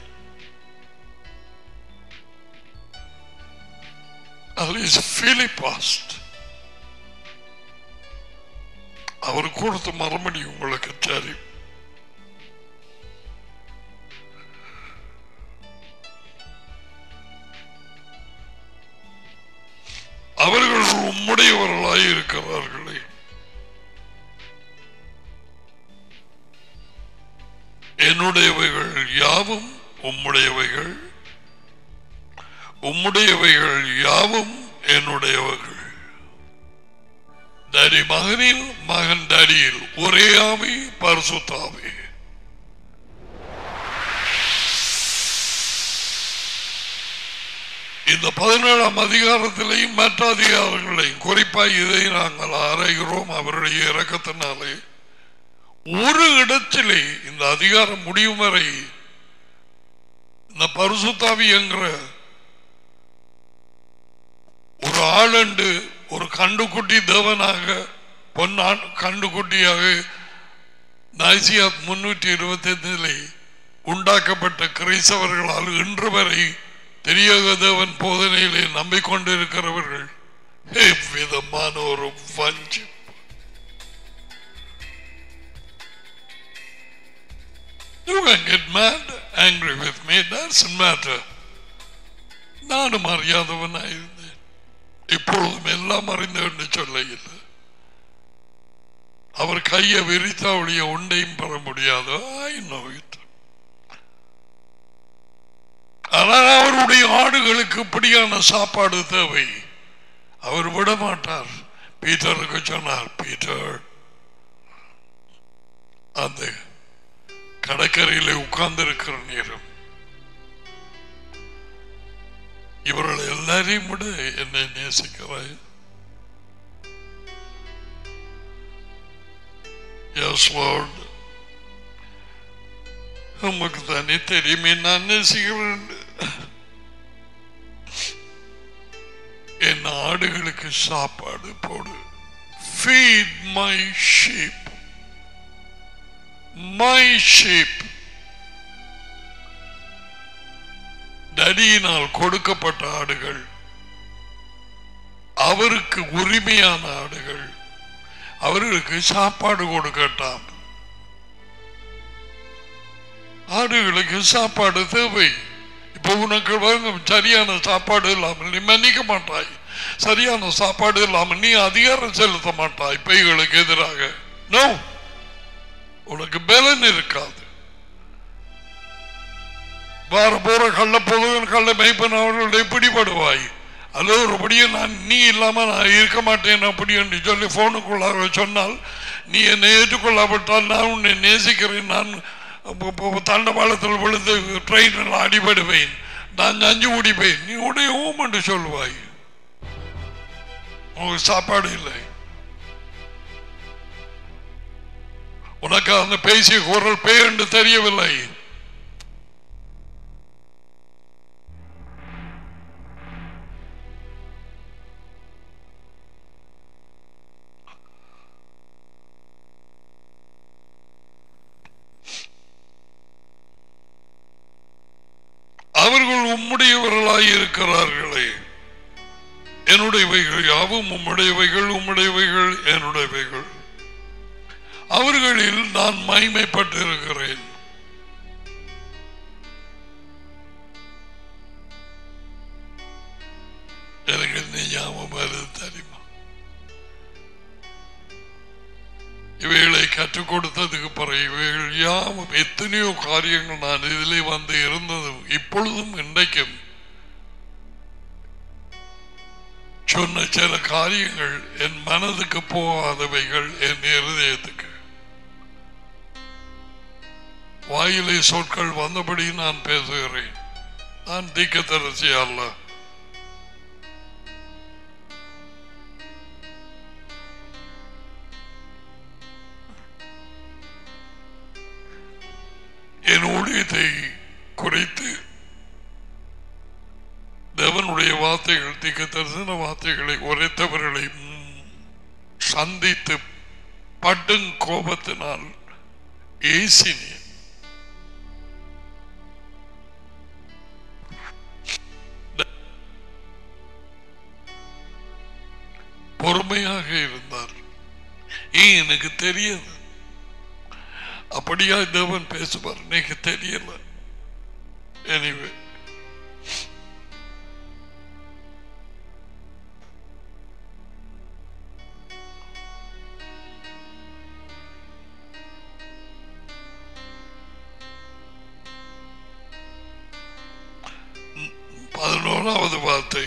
At least feel it past. அவர் கொடுத்த மறுமணி உங்களுக்கு தெரியும் அவர்கள் உம்முடையவர்களாய் இருக்கிறார்களே என்னுடையவைகள் யாவும் உம்முடையவைகள் உம்முடையவைகள் யாவும் என்னுடையவைகள் டாடி மகனில் மகன் டாடியில் ஒரே ஆவி பரிசுத்தாவி இந்த பதினேழாம் அதிகாரத்திலையும் மற்ற அதிகாரங்களையும் குறிப்பாக இதை நாங்கள் ஆராய்கிறோம் அவருடைய இறக்கத்தினாலே ஒரு இடத்திலே இந்த அதிகாரம் முடியும் வரை இந்த பரிசுத்தாவி என்கிற ஒரு ஆளண்டு ஒரு கண்டுக்குட்டி தேவனாக பொன்னான் கண்டுக்குட்டியாக நாய்சியா முன்னூற்றி இருபத்தி ஐந்திலே உண்டாக்கப்பட்ட கிரைஸ்தவர்களால் இன்று வரை தெரியாத தேவன் போதனையிலே நம்பிக்கொண்டிருக்கிறவர்கள் எவ்விதமான ஒரு வஞ்சி You can get mad, angry with me, doesn't matter. நானும் அறியாதவனாயிருந்தேன் இப்பொழுதும் எல்லாம் அறிந்து என்று சொல்ல இல்லை அவர் கையை விரித்த அவளுடைய ஒன்றையும் பெற முடியாது I know it. ஆனால் அவருடைய ஆடுகளுக்கு இப்படியான சாப்பாடு தேவை அவர் விட மாட்டார் பீட்டருக்கு சொன்னார் பீட்டர் அந்த கடற்கரையில உட்கார்ந்து இருக்கிற நேரம் இவர்கள் எல்லாரையும் விட என்னை நேசிக்கிறாய் எஸ் லார்ட் உமக்கு தானே தெரியுமே நான் நேசிக்கிறேன் என் ஆடுகளுக்கு சாப்பாடு போடு feed my sheep my sheep நடியினால் கொடுக்கப்பட்ட ஆடுகள் அவருக்கு உரிமையான ஆடுகள் அவர்களுக்கு சாப்பாடு கொடுக்கட்டாம் ஆடுகளுக்கு சாப்பாடு தேவை இப்ப உனக்கு வழங்கும் சரியான சாப்பாடு இல்லாமல் நீ மன்னிக்க மாட்டாய் சரியான சாப்பாடு இல்லாமல் நீ அதிகாரம் செலுத்த மாட்டாய் பேய்களுக்கு எதிராக நோ உனக்கு பலன் இருக்காது வார போற கள்ள பொதுவன் கள்ள மெய்ப்பன் அவர்களுடைய பிடிபடுவாய் அல்லது ஒருபடியே நான் நீ இல்லாம நான் இருக்க மாட்டேன் அப்படி என்று சொல்லி போனுக்குள்ளாக சொன்னால் நீ என்னை ஏற்றுக்கொள்ளாவிட்டால் நான் உன்னை நேசிக்கிறேன் நான் தண்டவாளத்தில் விழுந்து ட்ரெயினில் அடிபடுவேன் நான் நஞ்சு குடிப்பேன் நீ உடைய ஓம் என்று சொல்லுவாய் உனக்கு சாப்பாடு இல்லை உனக்கு அந்த பேசிய குரல் பேய் என்று தெரியவில்லை அவர்கள் உம்முடையவர்களாய் இருக்கிறார்களே என்னுடையவைகள் யாவும் உம்முடையவைகள் உம்முடையவைகள் என்னுடையவைகள் அவர்களில் நான் மைமைப்பட்டிருக்கிறேன் எனக்கு என்ன ஞாபகம் வருது தெரியுமா இவைகளை கற்றுக் கொடுத்ததுக்கு பிறகு இவைகள் யாவும் எத்தனையோ காரியங்கள் நான் இதிலே வந்து இருந்ததும் இப்பொழுதும் இன்றைக்கும் சொன்ன சில காரியங்கள் என் மனதுக்கு போகாதவைகள் என் இருதயத்துக்கு வாயிலை சொற்கள் வந்தபடி நான் பேசுகிறேன் நான் தீக்கத்தரசி அல்ல என் ஊழியத்தை குறைத்து தேவனுடைய வார்த்தைகள் திக்க தரிசன வார்த்தைகளை உரைத்தவர்களை ம், சந்தித்து படும் கோபத்தினால் ஏசினேன் பொறுமையாக இருந்தார் ஏன் எனக்கு தெரியாது அப்படியா தேவன் பேசுவார் எனக்கு தெரியல எனிவே பதினோராவது வார்த்தை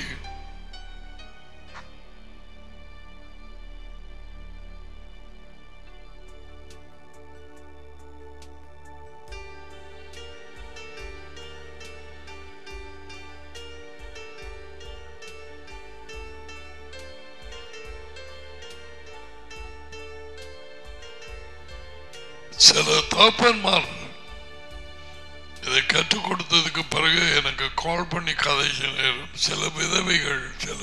சில தாப்பன்மார் இதை கற்றுக் கொடுத்ததுக்கு பிறகு எனக்கு கால் பண்ணி கதைச்ச நேரம் சில விதவைகள் சில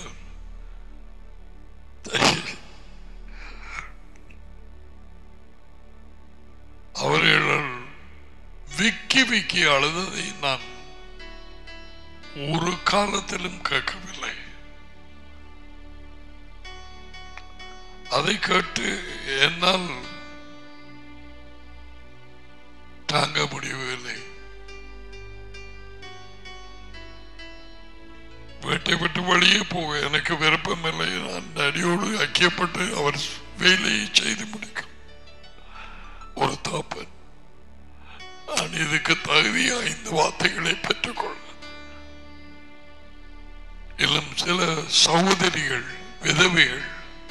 அவர்கள் விக்கி விக்கி அழுததை நான் ஒரு காலத்திலும் கேட்கவில்லை அதை கேட்டு என்னால் தாங்க முடியவில்லை வீட்டை விட்டு வெளியே போக எனக்கு விருப்பமில்லை நான் அடியோடு ஐக்கியப்பட்டு அவர் வேலையை செய்து முடிக்கும் ஒரு தாப்பன் நான் இதுக்கு தகுதியா இந்த வார்த்தைகளை பெற்றுக்கொள்ள இன்னும் சில சகோதரிகள் விதவைகள்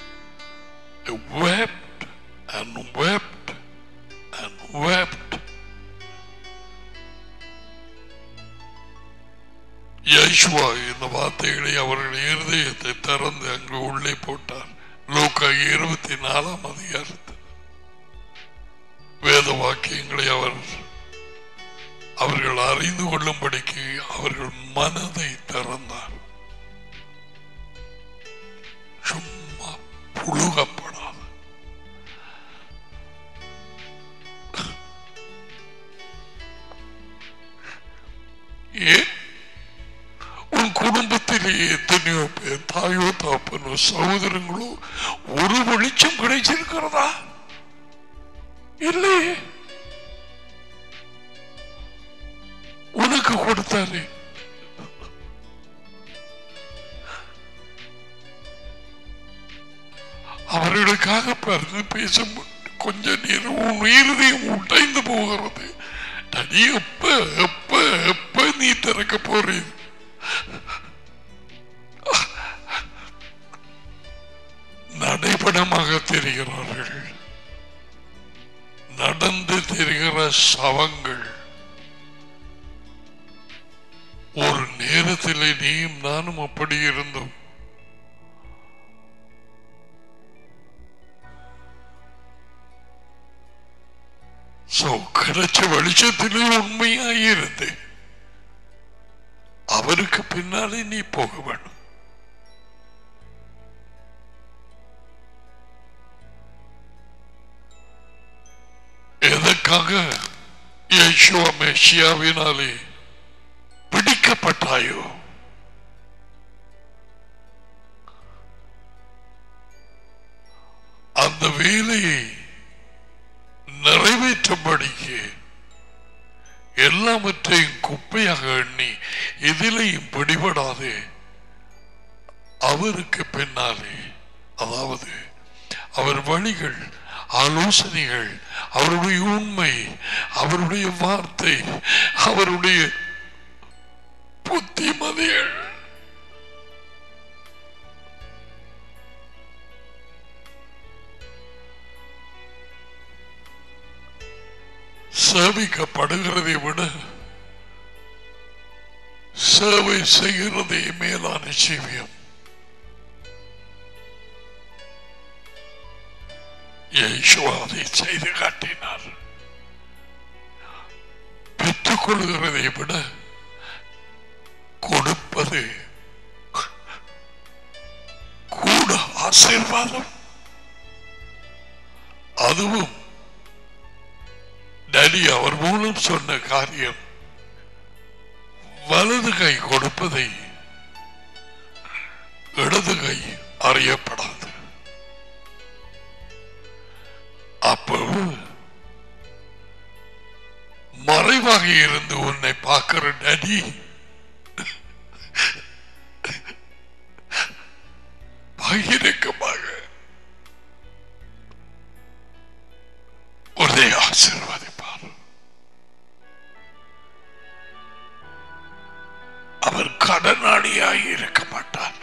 wept and wept and wept Yeshua இந்த வார்த்தைகளை அவர்கள் இருதயத்தை திறந்து அங்கு உள்ளே போட்டார் லோக்கா இருபத்தி நாலாம் அதிகாரத்தில் வேத வாக்கியங்களை அவர் அவர்கள் அறிந்து கொள்ளும்படிக்கு அவர்கள் மனதை திறந்தார் சும்மா புழுகப்படாது ஏன் உன் குடும்பத்திலே எத்தனையோ பேர் தாயோ தாப்பனோ சகோதரங்களோ ஒரு வெளிச்சம் கிடைச்சிருக்கிறதா இல்லையே உனக்கு கொடுத்தாரு அவர்களுக்காக பிறந்து பேச கொஞ்ச நேரம் உன் இருதயம் உடைந்து போகிறது நடி எப்ப எப்ப எப்ப நீ திறக்க போறீங்க நடைபடமாக தெரிகிறார்கள் நடந்து தெரிகிற சவங்கள் ஒரு நேரத்தில் நீயும் நானும் அப்படி இருந்தோம் சோ கிடைச்ச வெளிச்சத்திலே உண்மையாயிருந்து அவருக்கு பின்னாலே நீ போக வேண்டும் எதற்காக யேசுவ மெஷியாவினாலே பிடிக்கப்பட்டாயோ அந்த வேலையை நிறைவேற்றும்படிக்கு எல்லாவற்றையும் குப்பையாக எண்ணி எதிலையும் பிடிபடாது அவருக்கு பின்னாலே அதாவது அவர் வழிகள் ஆலோசனைகள் அவருடைய உண்மை அவருடைய வார்த்தை அவருடைய புத்திமதிகள் சேவிக்கப்படுகிறதை விட சேவை செய்கிறதே மேலான ஜீவியம் இயேசுவா அதை செய்து காட்டினார் பெற்றுக் கொள்கிறதை விட கொடுப்பது ஆசீர்வாதம் அதுவும் டேடி அவர் மூலம் சொன்ன காரியம் வலது கை கொடுப்பதை இடது கை அறியப்படாது அப்பொழுது மறைவாக இருந்து உன்னை பார்க்கிற டேடி பகிரங்கமாக உன்னை ஆசீர்வதிப்பார் அவர் கடனாளியாய் இருக்க மாட்டார்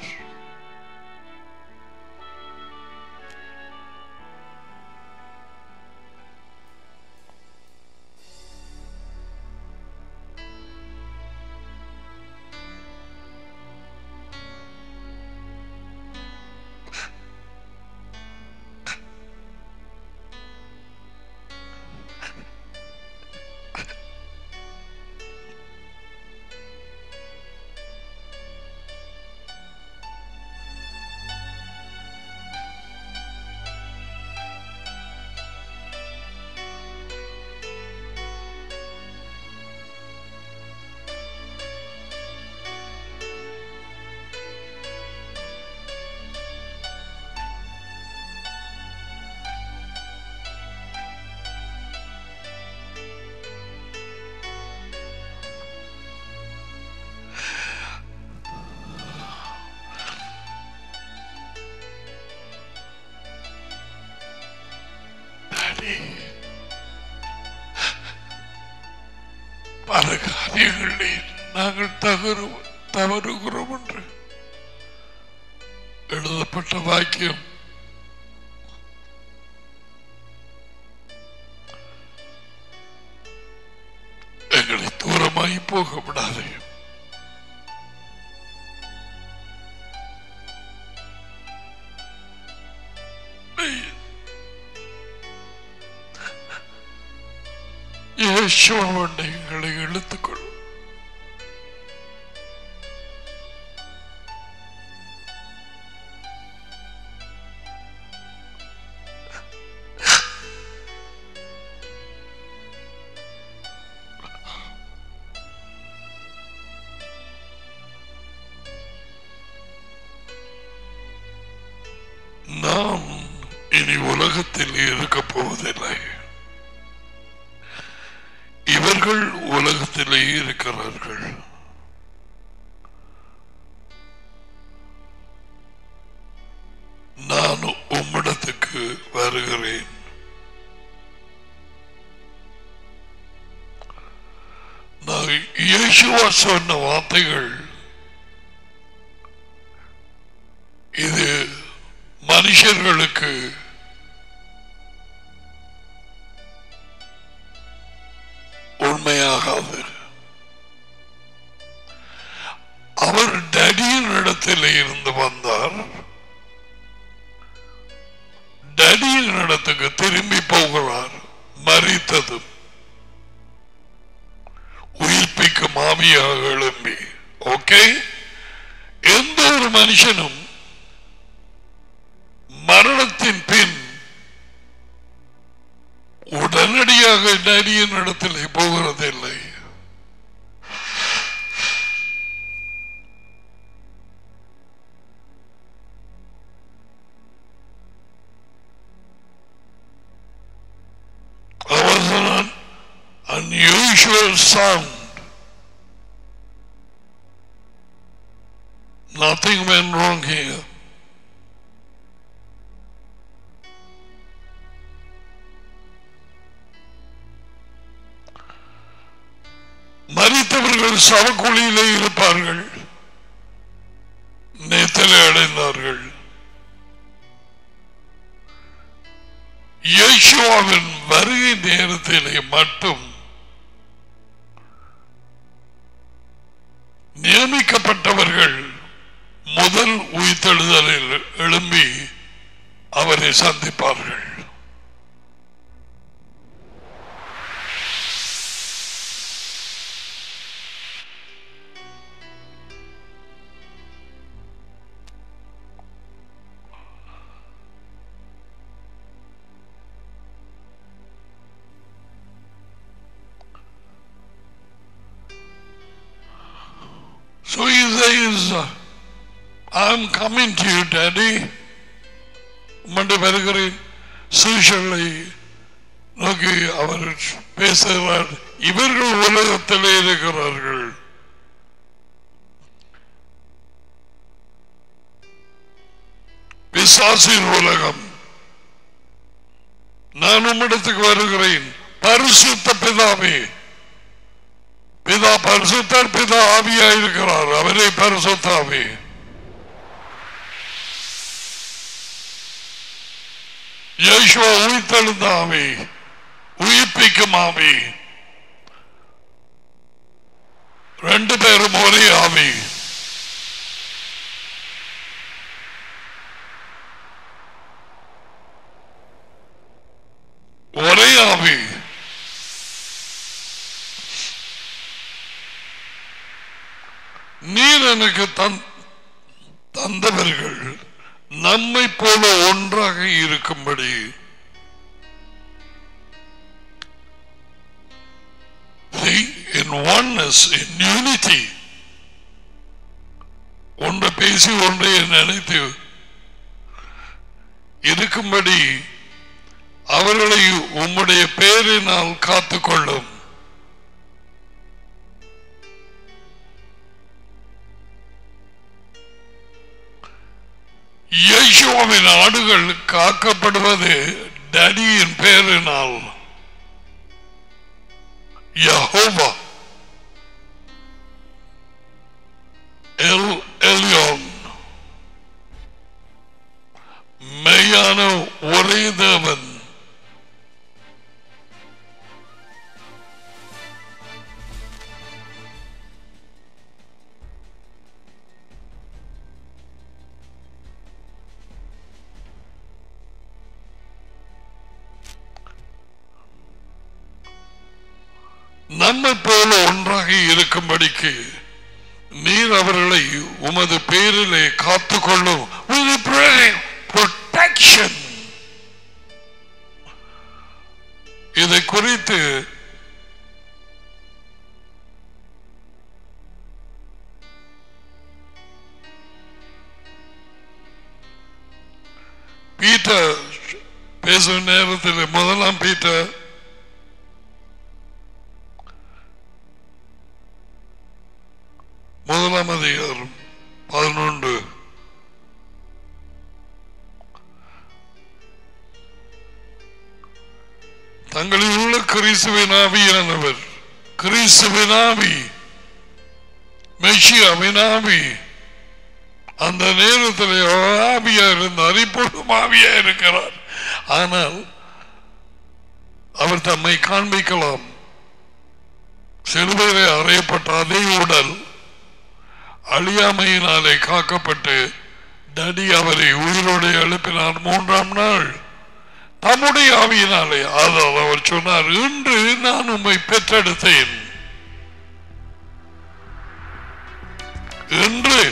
Daddy. பல காரியங்களில் நாங்கள் தவறு தவறுகிறோம் என்று எழுதப்பட்ட வாக்கியம் எங்களை தூரமாய் போக விடாதே യേശുവണ്ടെ എങ്ങളെ എടുത്തുകൊള്ളു நாம் இனி உலகத்தில் இருக்க போவதில்லை இவர்கள் உலகத்திலே இருக்கிறார்கள் நான் உம்மிடத்துக்கு வருகிறேன் நான் இயேசுவா சொன்ன வார்த்தைகள் இது மனுஷர்களுக்கு உண்மையாகாது அவர் டடியின் இடத்தில் இருந்து வந்தார் டடியின் இடத்துக்கு திரும்பி போகிறார் மறித்ததும் உயிர்ப்பிக்கும் ஆவியாக எழும்பி ஓகே எந்த ஒரு மனுஷனும் மரணத்தின் பின் உடனடியாக நடியின் இடத்திலே போகிறதில்லை There was an unusual sound. Nothing went wrong here. மறித்தவர்கள் சவக்குழியிலே இருப்பார்கள் நேத்தலை அடைந்தார்கள் இயேசுவாவின் வருகை நேரத்திலே மட்டும் நியமிக்கப்பட்டவர்கள் முதல் உயிர்த்தெழுதலில் எழும்பி அவரை சந்திப்பார்கள் says, I'm coming to you, Daddy. உம்மண்டு வருகிறேன் சீஷர்களை நோக்கி அவர் பேசுகிறார் இவர்கள் உலகத்திலே இருக்கிறார்கள் பிசாசின் உலகம் நான் உம்மிடத்துக்கு வருகிறேன் பரிசுத்த பிதாவே பிதா பரிசுத்தர் பிதா ஆவியாயிருக்கிறார் அவரே பரிசுத்தாவே யேசுவா உயிர்த்தெழுந்த ஆவி உயிர்ப்பிக்கும் ஆவி ரெண்டு பேரும் ஒரே ஆவி ஒரே ஆவி நீர் எனக்கு தந்- தந்தவர்கள் நம்மை போல ஒன்றாக இருக்கும்படி See, in oneness, in unity. ஒன்றை பேசி ஒன்றை நினைத்து இருக்கும்படி அவர்களை உம்முடைய பேரினால் காத்துக்கொள்ளும் இயேசுவின் ஆடுகள் காக்கப்படுவது டடியின் பேரினால் யஹோவா எல் எல்யோன் மெய்யான ஒரே தேவன் நம்மை போல ஒன்றாக இருக்கும்படிக்கு நீர் அவர்களை உமது பேரிலே காத்துக்கொள்ளும் We pray protection. இதை குறித்து பீட்டர் பேசும் நேரத்தில் முதலாம் பீட்டர் முதலாம் அதிகாரம் பதினொன்று தங்களில் உள்ள கிறிஸ்துவின் ஆவியானவர் கிறிஸ்துவின் ஆவி மெஷியாவின் ஆவி அந்த நேரத்தில் அவர் ஆவியா இருந்தார் இப்பொழுதும் ஆவியா இருக்கிறார் ஆனால் அவர் தம்மை காண்பிக்கலாம் சிறுவரை அறையப்பட்ட அதே உடல் அழியாமையினாலே காக்கப்பட்டு டடி அவரை உயிரோடு எழுப்பினார் மூன்றாம் நாள் தம்முடைய ஆவியினாலே அதாவது அவர் சொன்னார் இன்று நான் உம்மை பெற்றெடுத்தேன் என்று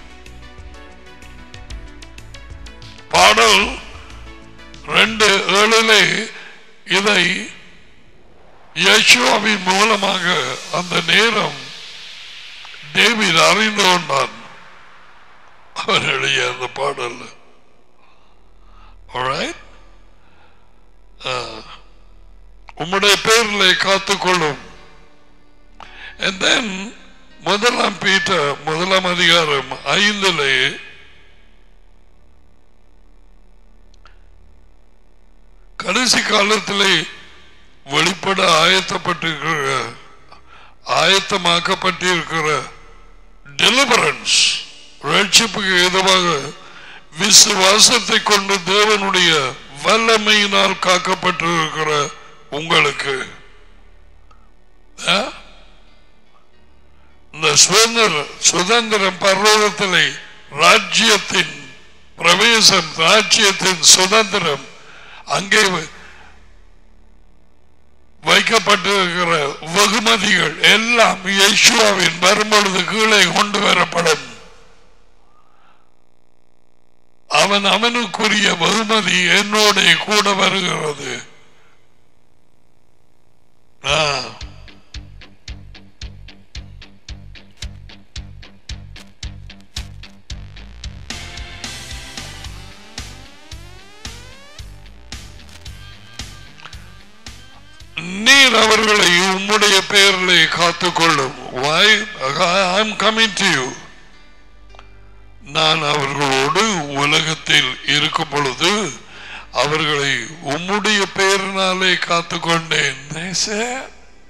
பாடல் ரெண்டு ஏழிலே இதை யேசுவாவின் மூலமாக அந்த நேரம் டேவிட் அறிந்து கொண்டான் அவர் எழுதிய அந்த பாடல் Alright? ஆஹ், உம்முடைய பேரிலே காத்துக்கொள்ளும் And then முதலாம் பீட்டர் முதலாம் அதிகாரம் ஐந்திலே கடைசி காலத்திலே வெளிப்பட ஆயத்தப்பட்டிருக்கிற ஆயத்தமாக்கப்பட்டிருக்கிற டெலிவரன்ஸ் ரட்சிப்புக்கு ஏதுவாக விசுவாசத்தை கொண்டு தேவனுடைய வல்லமையினால் காக்கப்பட்டிருக்கிற உங்களுக்கு ஆ? இந்த சுதந்திர சுதந்திரம் பர்வதத்திலே ராஜ்யத்தின் பிரவேசம் ராஜ்யத்தின் சுதந்திரம் அங்கே வ- வைக்கப்பட்டிருக்கிற வெகுமதிகள் எல்லாம் யேசுவாவின் வரும்பொழுது கீழே கொண்டு வரப்படும் அவன் அவனுக்குரிய வெகுமதி என்னோட கூட வருகிறது ஆ. நீர் அவர்களை உம்முடைய பெயரிலே காத்துக்கொள்ளும் why I am coming to you நான் அவர்களோடு உலகத்தில் இருக்கும் பொழுது அவர்களை உம்முடைய பெயரினாலே காத்துக்கொண்டேன் They said,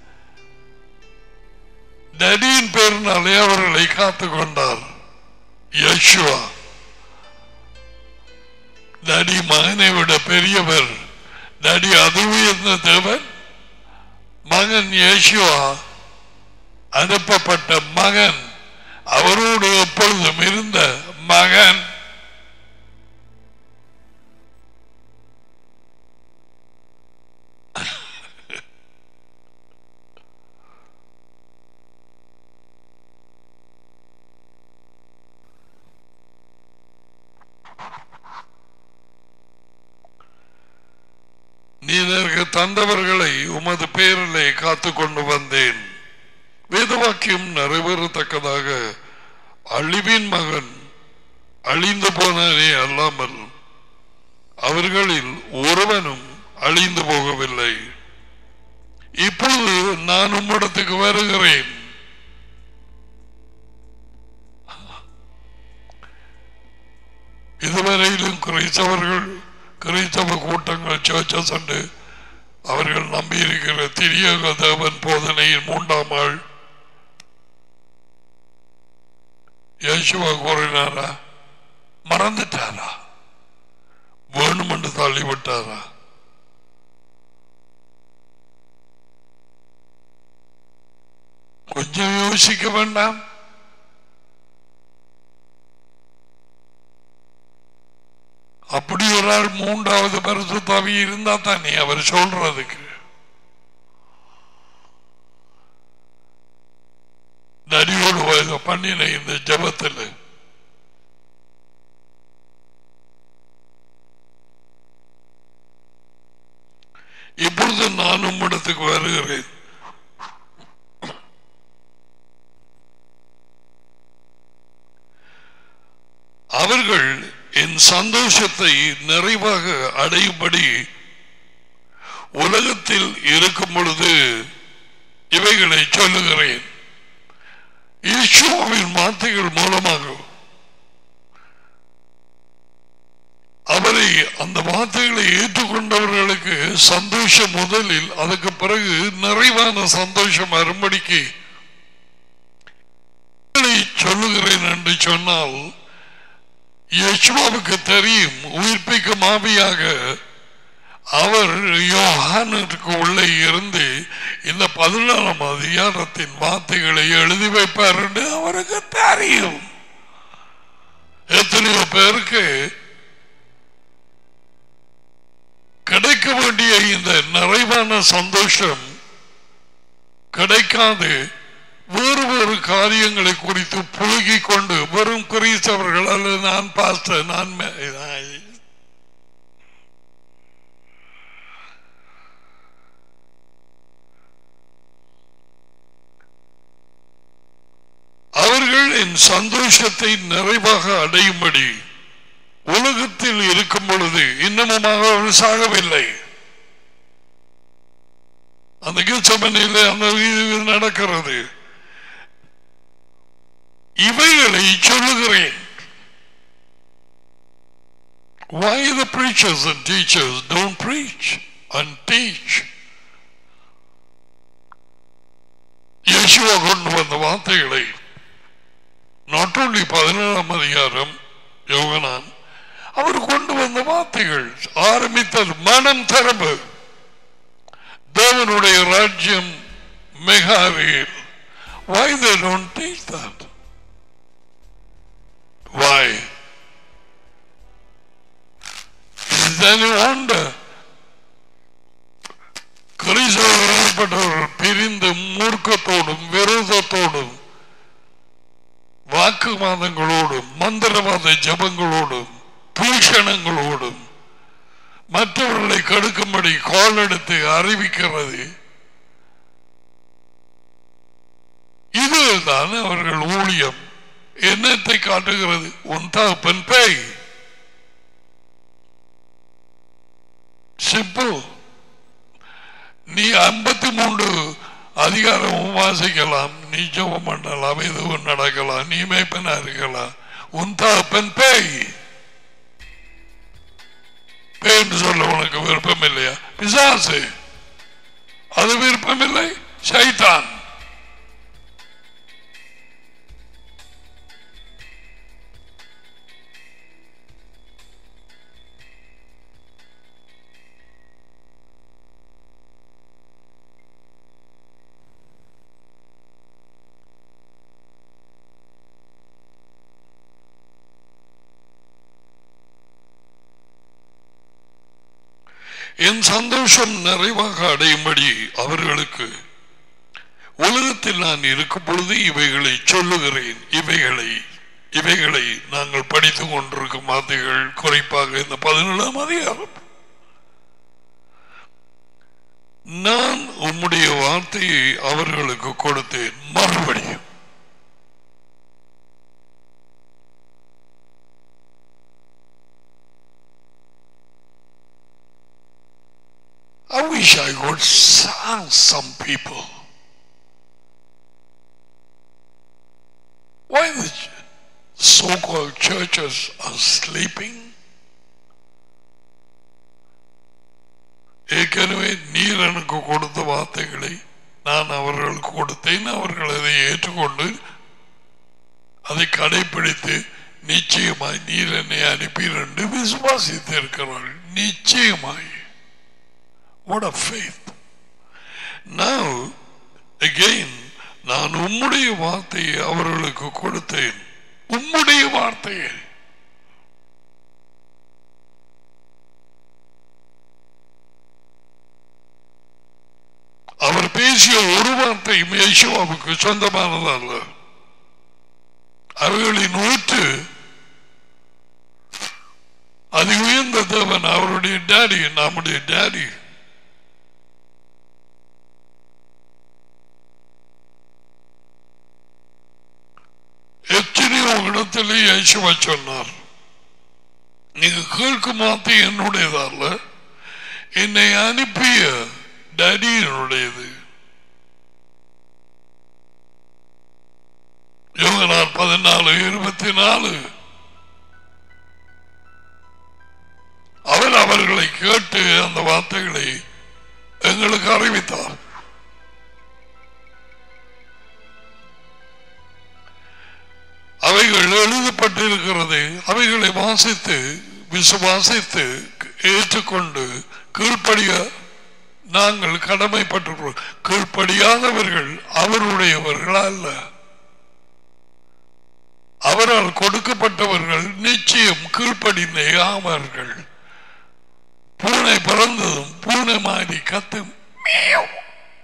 டடியின் பெயரினாலே அவர்களை காத்துக்கொண்டார் யேசுவா டடி மகனை விட பெரியவர் டடி அது உயர்ந்த தேவன் மகன் யேசுவா அனுப்பப்பட்ட மகன் அவரோடு எப்பொழுதும் இருந்த மகன் நீ எனக்கு தந்தவர்களை உமது பெயரிலே காத்துக் கொண்டு வந்தேன் வேதவாக்கியம் நிறைவேறத்தக்கதாக அழிவின் மகன் அழிந்து போனானே அல்லாமல் அவர்களில் ஒருவனும் அழிந்து போகவில்லை இப்பொழுது நான் உம்மிடத்துக்கு வருகிறேன் இதுவரையிலும் கிறிஸ்தவர்கள் கிறிஸ்தவ கூட்டங்கள் சர்ச்சஸ் அண்டு அவர்கள் நம்பியிருக்கிற திரியக தேவன் போதனையின் மூன்றாம் ஆள் யேசுவா கூறினாரா மறந்துட்டாரா வேணுமென்று தள்ளிவிட்டாரா கொஞ்சம் யோசிக்க வேண்டாம் அப்படி ஒரு ஆள் மூன்றாவது பரிசுத்தாவி இருந்தா தானே அவர் சொல்றதுக்கு நரியோடு வயது பண்ணின இந்த ஜபத்தில் இப்பொழுது நான் உம்மிடத்துக்கு வருகிறேன் அவர்கள் என் சந்தோஷத்தை நிறைவாக அடையும்படி உலகத்தில் இருக்கும் பொழுது இவைகளை சொல்லுகிறேன் ஈஸ்வரின் வார்த்தைகள் மூலமாக அவரை அந்த வார்த்தைகளை ஏற்றுக்கொண்டவர்களுக்கு சந்தோஷம் முதலில் அதுக்கு பிறகு நிறைவான சந்தோஷம் வரும்படிக்கு சொல்லுகிறேன் என்று சொன்னால் யேசுவாவுக்கு தெரியும் உயிர்ப்பிக்கும் ஆவியாக அவர் யோகானுக்கு உள்ளே இருந்து இந்த பதினாலாம் அதிகாரத்தின் வார்த்தைகளை எழுதி வைப்பார் என்று அவருக்கு தெரியும் எத்தனையோ பேருக்கு கிடைக்க வேண்டிய இந்த நிறைவான சந்தோஷம் கிடைக்காது வேறு வேறு காரியங்களை குறித்து புழுகிக் கொண்டு வெறும் கிறிஸ்தவர்கள் அல்லது நான் பாஸ்டர் நான் மே- நான் அவர்கள் என் சந்தோஷத்தை நிறைவாக அடையும்படி உலகத்தில் இருக்கும் பொழுது இன்னமுமாக அவர் சாகவில்லை அந்த கிச்சமனையில் அந்த இது நடக்கிறது இவைகளை சொல்லுகிறேன் Why the preachers and teachers don't preach and teach? Yeshua கொண்டு வந்த வார்த்தைகளை நாட் ஓன்லி பதினேழாம் அதிகாரம் யோகனான் அவர் கொண்டு வந்த வார்த்தைகள் ஆரம்பித்தல் மனம் திறம்பு தேவனுடைய ராஜ்யம் மெகாவில் Why they don't teach that? Why? Is there any wonder? கிறிஸ்தவர்கள் பிரிந்து மூர்க்கத்தோடும் விரோதத்தோடும் வாக்குவாதங்களோடும் மந்திரவாத ஜபங்களோடும் தூஷணங்களோடும் மற்றவர்களை கடுக்கும்படி கால் எடுத்து அறிவிக்கிறது இதுதான் அவர்கள் ஊழியம் என்னத்தை காட்டுகிறது உன் தகப்பன் பேய் சிம்பிள் நீ ஐம்பத்தி மூன்று அதிகாரம் வாசிக்கலாம் நீ ஜெபம் பண்ணலாம் எதுவும் நடக்கலாம் நீ மேய்ப்பனா இருக்கலாம் உன் தகப்பன் பேய் பேய்னு சொல்ல உனக்கு விருப்பம் இல்லையா பிசாசு அது விருப்பம் இல்லை சைத்தான் என் சந்தோஷம் நிறைவாக அடையும்படி அவர்களுக்கு உலகத்தில் நான் இருக்கும் பொழுது இவைகளை சொல்லுகிறேன் இவைகளை இவைகளை நாங்கள் படித்துக் கொண்டிருக்கும் வார்த்தைகள் குறிப்பாக இந்த பதினேழாம் அதிகாரம் நான் உம்முடைய வார்த்தையை அவர்களுக்கு கொடுத்தேன் மறுபடியும் I wish I could sang some people. Why the ch- so-called churches are sleeping? ஏற்கனவே நீர் எனக்கு கொடுத்த வார்த்தைகளை நான் அவர்களுக்கு கொடுத்தேன் அவர்கள் அதை ஏற்றுக்கொண்டு அதை கடைபிடித்து நிச்சயமாய் நீர் என்னை அனுப்பீர் என்று விசுவாசித்து இருக்கிறார்கள் நிச்சயமாய் What a faith. Now, again, நான் உம்முடைய வார்த்தையை அவர்களுக்கு கொடுத்தேன் உம்முடைய வார்த்தையை அவர் பேசிய ஒரு வார்த்தையும் இயேசுவாவுக்கு சொந்தமானதல்ல அவைகளின் ஊற்று அது உயர்ந்த தேவன் அவருடைய டேடி நம்முடைய டேடி எத்தனையோ இடத்திலே இயேசுவா சொன்னார் நீங்க கேட்கும் வார்த்தை என்னுடையதல்ல என்னை அனுப்பிய டேடியினுடையது யோகனார் பதினாலு இருபத்தி நாலு அவர் அவர்களை கேட்டு அந்த வார்த்தைகளை எங்களுக்கு அறிவித்தார் அவைகள் எழுதப்பட்டிருக்கிறது அவைகளை வாசித்து விசுவாசித்து ஏற்றுக்கொண்டு கீழ்ப்படிய நாங்கள் கடமைப்பட்டிருக்கிறோம் கீழ்ப்படியாதவர்கள் அவருடையவர்கள் அல்ல அவரால் கொடுக்கப்பட்டவர்கள் நிச்சயம் கீழ்ப்படிந்தே ஆவார்கள் பூனை பிறந்ததும் பூனை மாதிரி கத்தும் மியாவ்.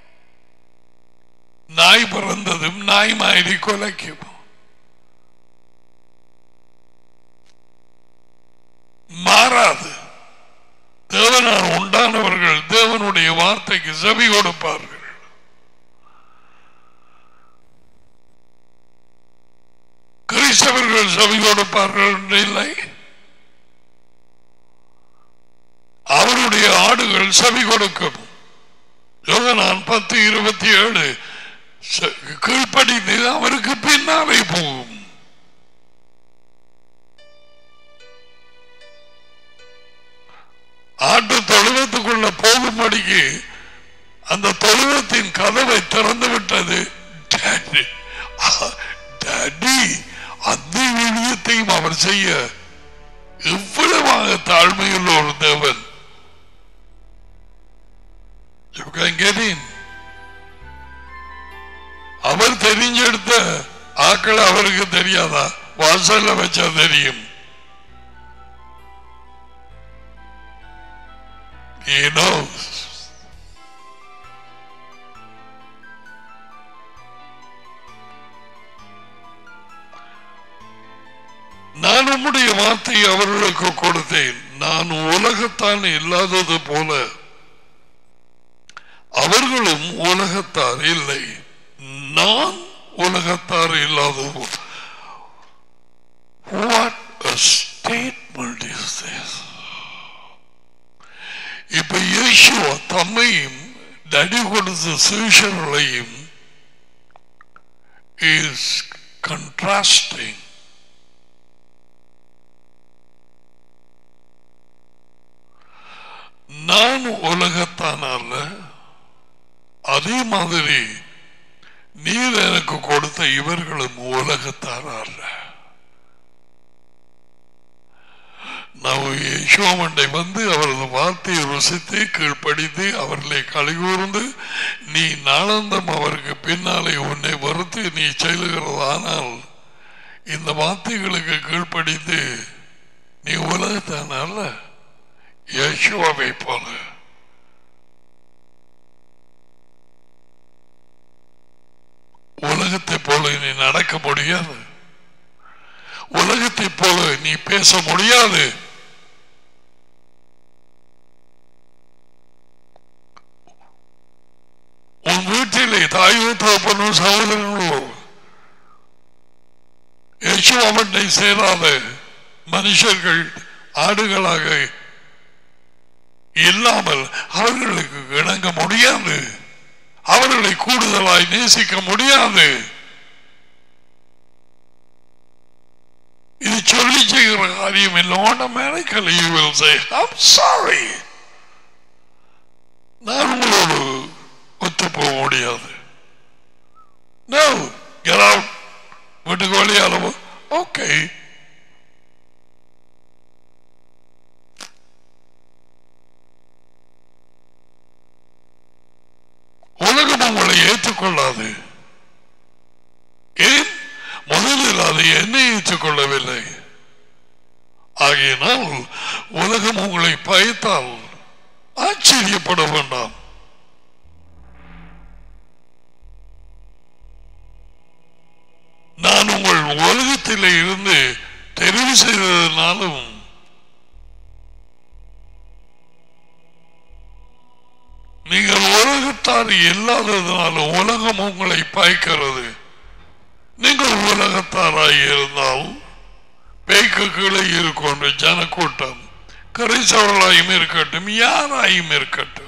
நாய் பிறந்ததும் நாய் மாதிரி கொலைக்கும் மாறாது தேவனால் உண்டானவர்கள் தேவனுடைய வார்த்தைக்கு செவி கொடுப்பார்கள் கிறிஸ்தவர்கள் செவி கொடுப்பார்கள் என்று இல்லை அவருடைய ஆடுகள் செவி கொடுக்கும் யோகனான் பத்து இருபத்தி ஏழு ச- கீழ்ப்படிந்து அவருக்கு பின்னாலே போகும் ஆட்டு தொழுவத்துக்குள்ள போகும்படிக்கு அந்த தொழுவத்தின் கதவை திறந்து விட்டது டாடி ஆ, டாடி அந்த விழியத்தையும் அவர் செய்ய எவ்வளவாக தாழ்மையுள்ள ஒரு தேவன் You can get in. அவர் தெரிஞ்செடுத்த ஆக்கள் அவருக்கு தெரியாதா வாசல்ல வச்சா தெரியும் He knows. நான் உம்முடைய வார்த்தையை அவர்களுக்கு கொடுத்தேன் நான் உலகத்தான் இல்லாதது போல அவர்களும் உலகத்தார் இல்லை நான் உலகத்தார் இல்லாதது போல What a statement is this? இப்ப இயேசுவா தம்மையும் தடி கொடுத்த சீஷர்களையும் இஸ் கண்ட்ராஸ்டிங் நான் உலகத்தான் அல்ல அதே மாதிரி நீர் எனக்கு கொடுத்த இவர்களும் உலகத்தார் அல்ல நான் யசோமண்டை வந்து அவரது வார்த்தையை ருசித்து கீழ்ப்படித்து அவர்களை கழிகூர்ந்து நீ நாளந்தம் அவருக்கு பின்னாலே உன்னை வருத்து நீ செல்லுகிறதானால் இந்த வார்த்தைகளுக்கு கீழ்ப்படித்து நீ உலகத்தான் அல்ல யசோவை போல உலகத்தை போல நீ நடக்க முடியாது உலகத்தை போல நீ பேச முடியாது உன் வீட்டிலே தாயோ தகப்பனோ சகோதரங்களோ யசுவமனை சேராத மனுஷர்கள் ஆடுகளாக இல்லாமல் அவர்களுக்கு இணங்க முடியாது அவர்களை கூடுதலாய் நேசிக்க முடியாது இது சொல்லி செய்கிற காரியம் இல்லை automatically you will say I'm sorry நான் உங்களோடு ஒத்து போக முடியாது நோ கெட் அவுட் வீட்டுக்கு வெளியாலவோ ஓகே உலகம் உங்களை ஏற்றுக்கொள்ளாது ஏன் முதலில் அது என்னை ஏற்றுக்கொள்ளவில்லை ஆகையினால் உலகம் உங்களை பயத்தால் ஆச்சரியப்பட வேண்டாம் நான் உங்கள் உலகத்திலே இருந்து தெரிவு செய்ததனாலும் நீங்கள் உலகத்தார் இல்லாததுனாலும் உலகம் உங்களை பாய்க்கிறது நீங்கள் உலகத்தாராய் இருந்தால் பேய்க்கு கீழே இருக்கும் ஜனக்கூட்டம் கரிசவர்களாயும் இருக்கட்டும் யாராயும் இருக்கட்டும்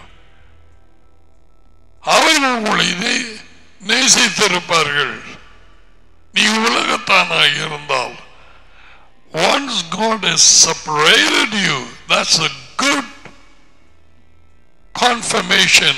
அவர்கள் உங்களை நே- நேசித்திருப்பார்கள் நீ உலகத்தானாய் இருந்தால் once God has separated you that's a good confirmation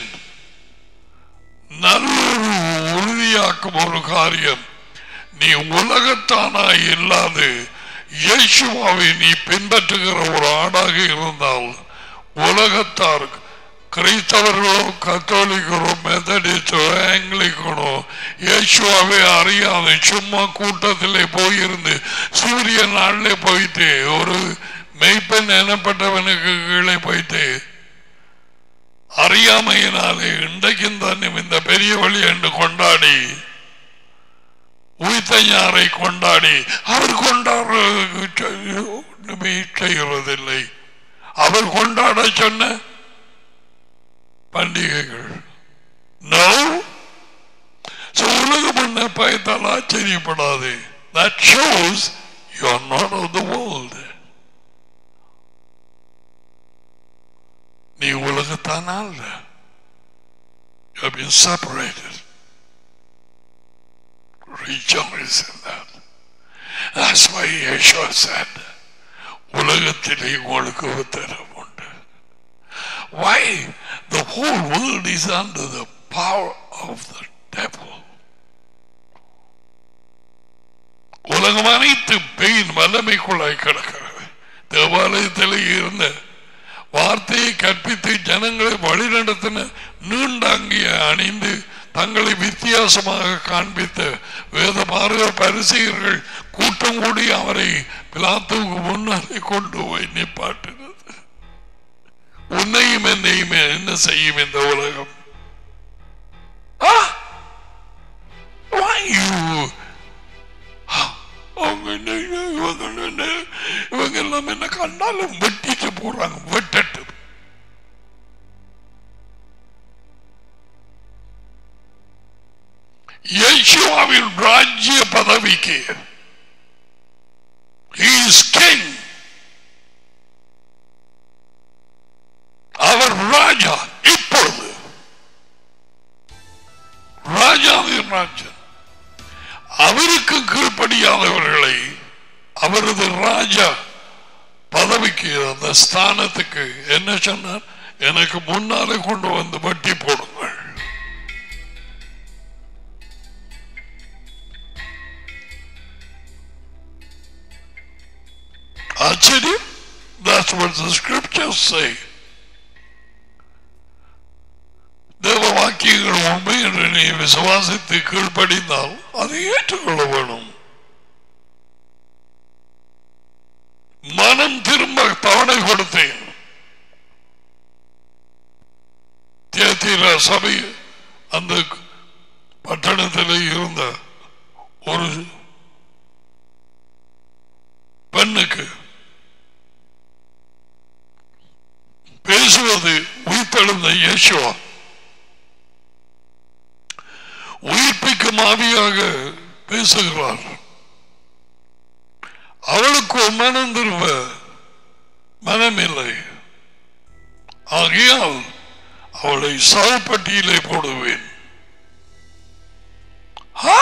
நல்லொரு உறுதியாக்கும் ஒரு காரியம் நீ உலகத்தானாய் இல்லாது இயேசுவாவை நீ பின்பற்றுகிற ஒரு ஆடாக இருந்தால் உலகத்தார் கிறிஸ்தவர்களோ கத்தோலிக்கரோ மெத்தடிஸ்டோ ஆங்கிலிக்கனோ இயேசுவாவை அறியாத சும்மா கூட்டத்திலே போயிருந்து சூரிய நாளிலே போயிட்டு ஒரு மெய்ப்பெண் எனப்பட்டவனுக்கு கீழே போயிட்டு அறியாமையினாலே இன்றைக்கும் தான் இந்த பெரிய வழி என்று கொண்டாடி உயிர்த்தஞ்சாரை கொண்டாடி அவர் கொண்டாடுறதுக்கு ஒண்ணுமே செய்கிறதில்லை அவர் கொண்டாட சொன்ன பண்டிகைகள் நோ உலகம் என்ன பயத்தால் ஆச்சரியப்படாது that shows you are not of the world நீ உலகத்தானா அல்ல you have been separated rejoice in that. That's why Yeshua said, உலகத்திலே உங்களுக்கு உத்தரவு உண்டு Why? The whole world is under the power of the devil. உலகம் அனைத்து பெயின் வல்லமைக்குள்ளாய் கிடக்கிறது தேவாலயத்தில் இருந்த வார்த்தையை கற்பித்து ஜனங்களை வழிநடத்தின நீண்டாங்கிய அணிந்து தங்களை வித்தியாசமாக காண்பித்த வேத மார்க பரிசெயர்கள் கூட்டம் கூடி அவரை பிலாத்துவுக்கு முன்னாலே கொண்டு போய் நிப்பாட்டினது உன்னையும் என்னையும் என்ன செய்யும் இந்த உலகம் ஆ? Why you? அவங்க என்ன, இவங்க என்ன, இவங்க எல்லாம் என்ன கண்டாலும் வெட்டிட்டு போறாங்க வெட்டட்டு யேசுவாவின் ராஜ்ய பதவிக்கு He is king. அவர் ராஜா இப்பொழுது அவரது ராஜா பதவிக்கு அந்த ஸ்தானத்துக்கு என்ன சொன்னார் எனக்கு முன்னாலே கொண்டு வந்து வட்டி போடுங்கள் ஆச்சரியம் That's what the scriptures say. தேவ வாக்கியங்கள் உண்மை என்று நீ விசுவாசித்து கீழ்ப்படிந்தால் அதை ஏற்றுக்கொள்ள வேணும் மனம் திரும்ப தவணை கொடுத்தேன் தேத்தீர சபை அந்த பட்டணத்தில் இருந்த ஒரு பெண்ணுக்கு பேசுவது உயிர்த்தெழுந்த இயேசுவா உயிர்ப்பிக்கும் ஆவியாக பேசுகிறார் அவளுக்கு மனம் திரும்ப மனமில்லை ஆகையால் அவளை சால்பட்டியிலே போடுவேன் ஆ!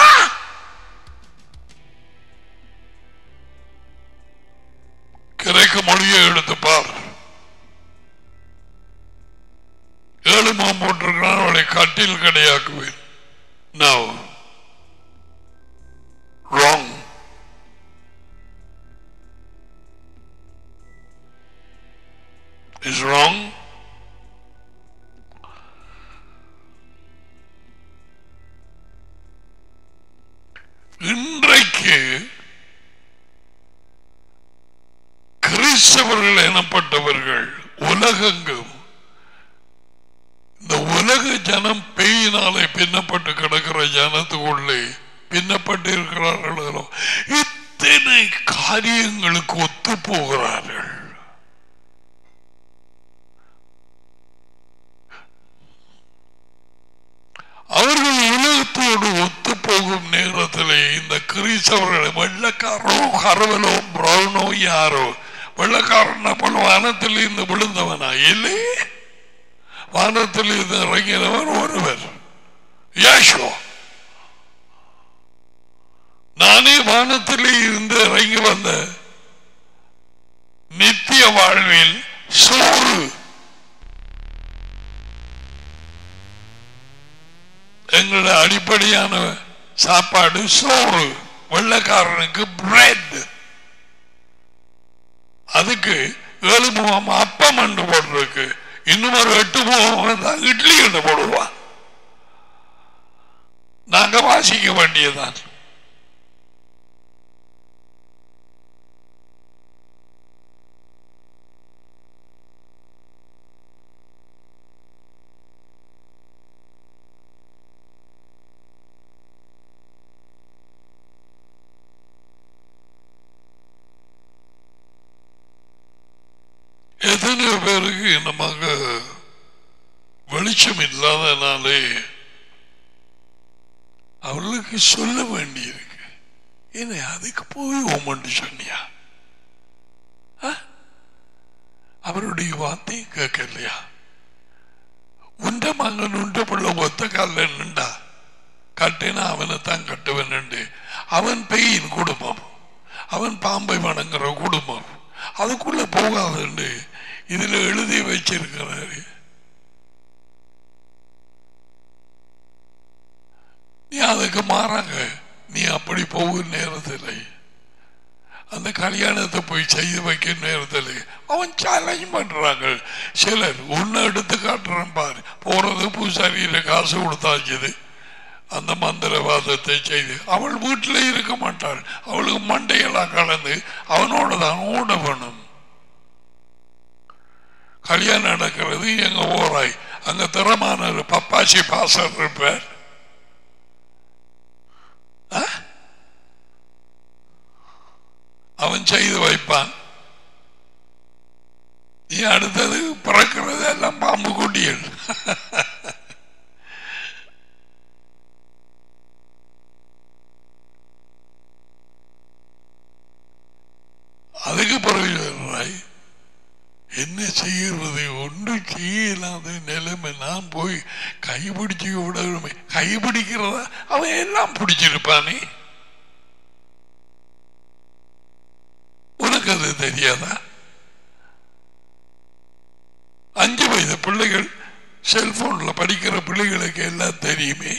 கிரேக்க மொழியை எடுத்து பார் ஏழு மாம் போட்டிருக்கிறான் அவளை கட்டில் கடையாக்குவேன் No. Wrong. Is wrong. இன்றைக்கு கிறிஸ்தவர்கள் எனப்பட்டவர்கள் உலகெங்கும் இந்த உலக ஜனம் பேயினாலே பின்னப்பட்டு கிடக்கிற ஜனத்துக்குள்ளே பின்னப்பட்டு இருக்கிறார்களோ இத்தனை காரியங்களுக்கு ஒத்து போகிறார்கள் அவர்கள் உலகத்தோடு ஒத்து போகும் நேரத்திலே இந்த கிறிஸ்தவர்களை வெள்ளக்காரோ கருவலோ பிரௌனோ யாரோ வெள்ளக்காரன் அப்போ வானத்தில் இருந்து விழுந்தவனா இல்லையே வானத்தில் இருந்து இறங்கினவர் ஒருவர் யாஷோ நானே வானத்திலே இருந்து இறங்கி வந்த நித்திய வாழ்வில் சோறு எங்களோட அடிப்படையான சாப்பாடு சோறு வெள்ளக்காரனுக்கு பிரெட் அதுக்கு ஏழு முகம் அப்பம் என்று போட்டிருக்கு இன்னும் ஒரு எட்டு முகம் தான் இட்லி என்று போடுவான் நாங்க வாசிக்க வேண்டியதான் எத்தனையோ பேருக்கு நமக்கு வெளிச்சம் இல்லாதனாலே அவர்களுக்கு சொல்ல வேண்டியிருக்கு ஏன்னா அதுக்கு போய் ஓமண்டு சொன்னியா ஆ? அவருடைய வார்த்தையை கேட்கலையா உண்ட மகன் உண்ட பிள்ளை ஒத்த கால நின்றா கட்டினா அவனை தான் கட்டுவன் அவன் பெயின் குடும்பம் அவன் பாம்பை வணங்குற குடும்பம் அதுக்குள்ள போகாதுண்டு இதுல எழுதி வச்சிருக்கிறாரு நீ அதுக்கு மாறாங்க நீ அப்படி போகும் நேரத்தில் அந்த கல்யாணத்தை போய் செய்து வைக்கும் நேரத்தில் அவன் சேலஞ்ச் பண்றாங்க சிலர் ஒன்னு எடுத்து காட்டுறான் பாரு போறது பூசாரியில காசு கொடுத்தாச்சுது அந்த மந்திரவாதத்தை செய்து அவள் வீட்டில் இருக்க மாட்டாள் அவளுக்கு மண்டையெல்லாம் கலந்து அவனோட தான் ஓட வேணும் கல்யாணம் நடக்கிறது எங்க ஓராய் அங்க திறமான ஒரு பப்பாசி பாசர் இருப்பார் ஆ? அவன் செய்து வைப்பான் நீ அடுத்தது பிறக்கிறது எல்லாம் பாம்பு குட்டிகள் அதுக்கு பிறகு சொல்றாய் என்ன செய்யறது ஒன்றும் செய்யலாத நிலைமை நான் போய் கைபிடிச்சு விடணுமே கைபிடிக்கிறதா அவன் எல்லாம் பிடிச்சிருப்பானே உங்களுக்கு அது தெரியாதா அஞ்சு வயது பிள்ளைகள் செல்போன்ல படிக்கிற பிள்ளைகளுக்கு எல்லாம் தெரியுமே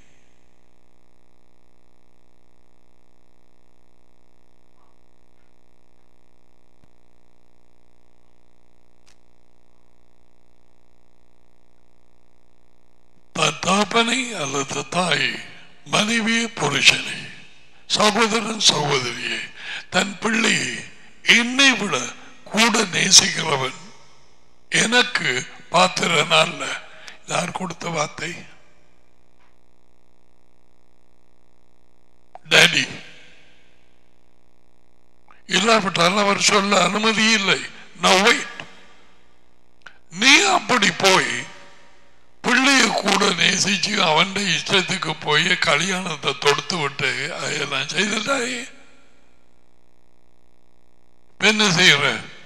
தன் தகப்பனை அல்லது தாய் மனைவி புருஷனை சகோதரன் சகோதரியை தன் பிள்ளையை என்னை விட கூட நேசிக்கிறவன் எனக்கு பாத்திரன் அல்ல யார் கொடுத்த வார்த்தை டேடி இல்லாவிட்டால் அவர் சொல்ல அனுமதி இல்லை No, wait. நீ அப்படி போய் பிள்ளைய கூட நேசிச்சு அவன் இஷ்டத்துக்கு போய் கல்யாணத்தை தொடுத்து விட்டு அதெல்லாம் செய்துட்டாயே என்ன செய்யற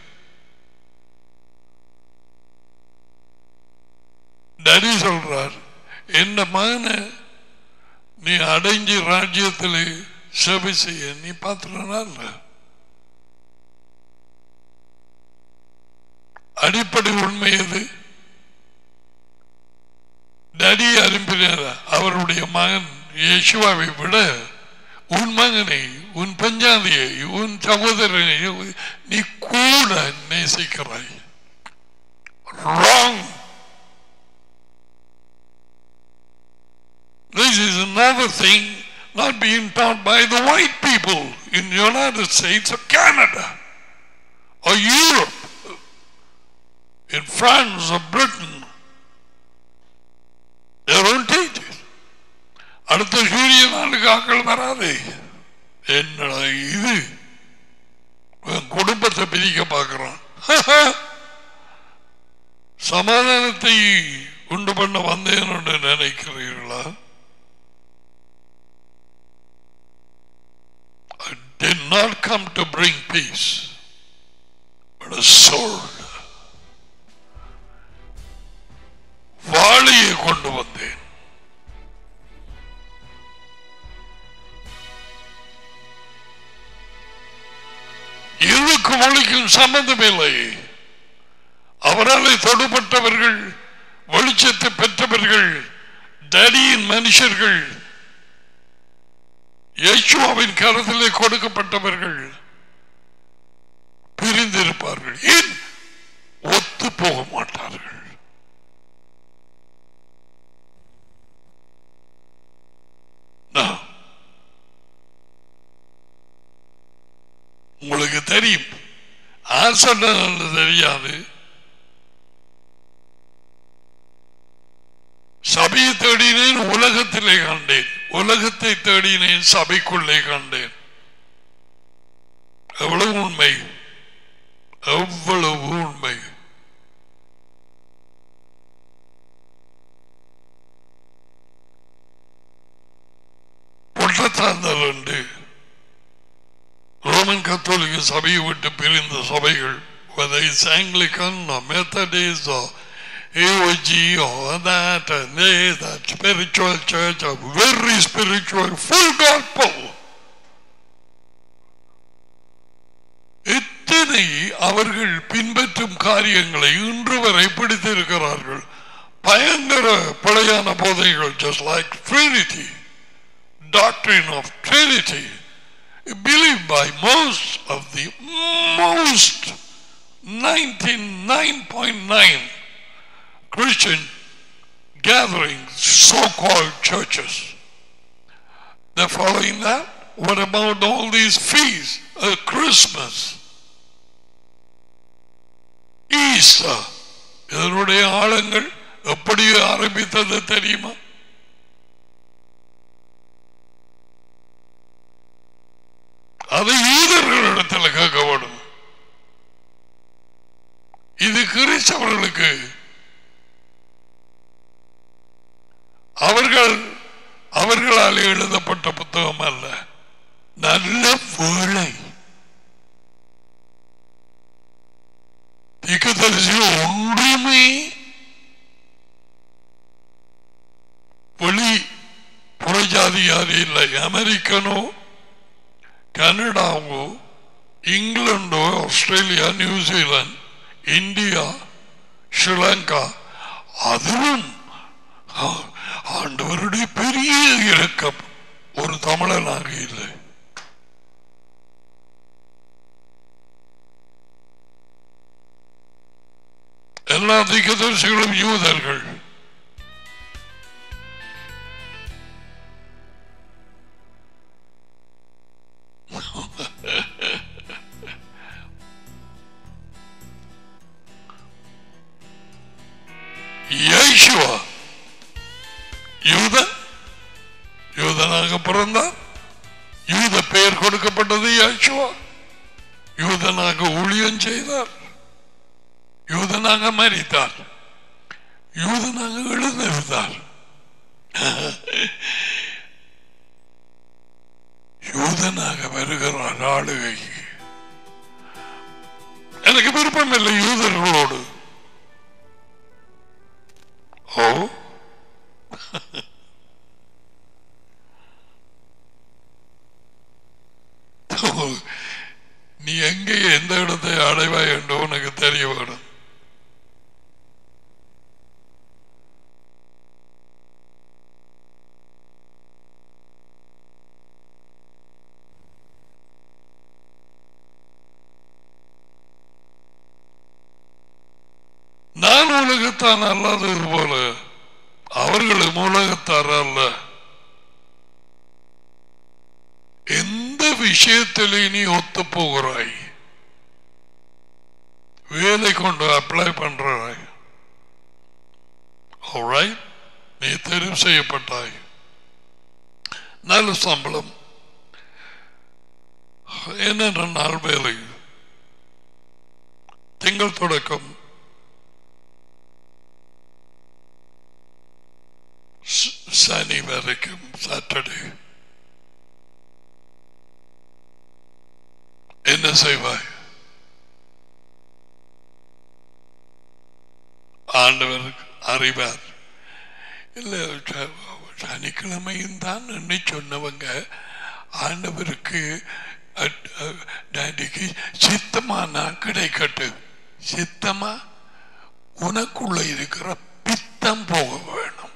டரி சொல்றார் என்ன மகனை நீ அடைஞ்சி ராஜ்யத்தில் சேவை செய்ய நீ பாத்துறனா இல்ல அடிப்படை உண்மை எது டடி அனுப்பினார் அவருடைய மகன் யேசுவாவை விட உன் மகனை உன் பஞ்சாதியை உன் சகோதரனை நீ கூட நேசிக்கிறாய் wrong This is another thing not being taught by the white people in the United States or Canada or Europe, in France or Britain. They don't teach it. அடுத்த சூரிய நாளுக்கு ஆக்கள் வராது என்னடா இது உன் குடும்பத்தை பிரிக்க பார்க்கிறான் சமாதானத்தை உண்டு பண்ண வந்தேன் என்று நினைக்கிறீர்களா I did not come to bring peace, but a sword. வாளியை கொண்டு வந்தேன் இதுக்கு மொழிக்கும் சம்பந்தமில்லை அவரால் தொடுபட்டவர்கள் வெளிச்சத்தை பெற்றவர்கள் தடியின் மனுஷர்கள் யேசுவாவின் கருத்திலே கொடுக்கப்பட்டவர்கள் பிரிந்திருப்பார்கள் ஏன் ஒத்து போக மாட்டார்கள் No. உங்களுக்கு தெரியும் யார் சொன்னது தெரியாது சபையை தேடினேன் உலகத்திலே கண்டேன் உலகத்தை தேடினேன் சபைக்குள்ளே கண்டேன் எவ்வளவு உண்மை எவ்வளவு உண்மை பொட்டத்தாந்தர் என்று ரோமன் கத்தோலிக்க சபையை விட்டு பிரிந்த சபைகள் whether it's Anglican or Methodist or AOG or that and this, that spiritual church, a very spiritual, full gospel. எத்தனை அவர்கள் பின்பற்றும் காரியங்களை இன்று வரை பிடித்திருக்கிறார்கள் பயங்கர பிழையான போதைகள் just like Trinity, doctrine of Trinity, believed by most of the most 99.9 Christian gatherings, so-called churches. They're following that? What about all these feasts? Uh, Christmas, Easter. இதனுடைய ஆழங்கள் எப்படி ஆரம்பித்தது தெரியுமா அதை யூதர்களிடத்தில் கேட்க வேண்டும் இது கிறிஸ்தவர்களுக்கு அவர்கள் அவர்களால் எழுதப்பட்ட புத்தகம் அல்ல நல்ல வேளை தீர்க்கதரிசி ஒன்றுமே வெளி புறஜாதியாரி இல்லை அமெரிக்கனோ கனடாவோ England Australia New Zealand India Sri Lanka அதிலும் ஆ- ஆண்டவருடைய பெரிய இரக்கம் ஒரு தமிழனாக இல்லை எல்லா திக்கதரிசிகளும் யூதர்கள் யேசுவா யூதன் யூதனாக பிறந்தார் யூத பெயர் கொடுக்கப்பட்டது யேசுவா யூதனாக ஊழியம் செய்தார் யூதனாக மரித்தார் யூதனாக எழுந்திருந்தார் யூதனாக வருகிறார் ஆளுகைக்கு எனக்கு விருப்பம் இல்லை யூதர்களோடு ஓ நீ எங்கே எந்த இடத்தை அடைவாய் என்று உனக்கு தெரிய வேணும் நான் உலகத்தான் அல்லாதது போல அவர்களும் உலகத்தார் அல்ல எந்த விஷயத்திலே நீ ஒத்து போகிறாய் வேலை கொண்டு அப்ளை பண்றாய் Alright? நீ தெரிவு செய்யப்பட்டாய் நல்ல சம்பளம் என்னென்ன நாள் வேலை திங்கள் தொடக்கம் ச- சனி வரைக்கும் சாட்டர்டே என்ன செய்வாய் ஆண்டவர் அறிவார் இல்லை ச- சனிக்கிழமையும் தான் என்னை சொன்னவங்க ஆண்டவருக்கு அட்- அ- டாடிக்கு சித்தமானா கிடைக்கட்டு சித்தமா உனக்குள்ள இருக்கிற பித்தம் போக வேணும்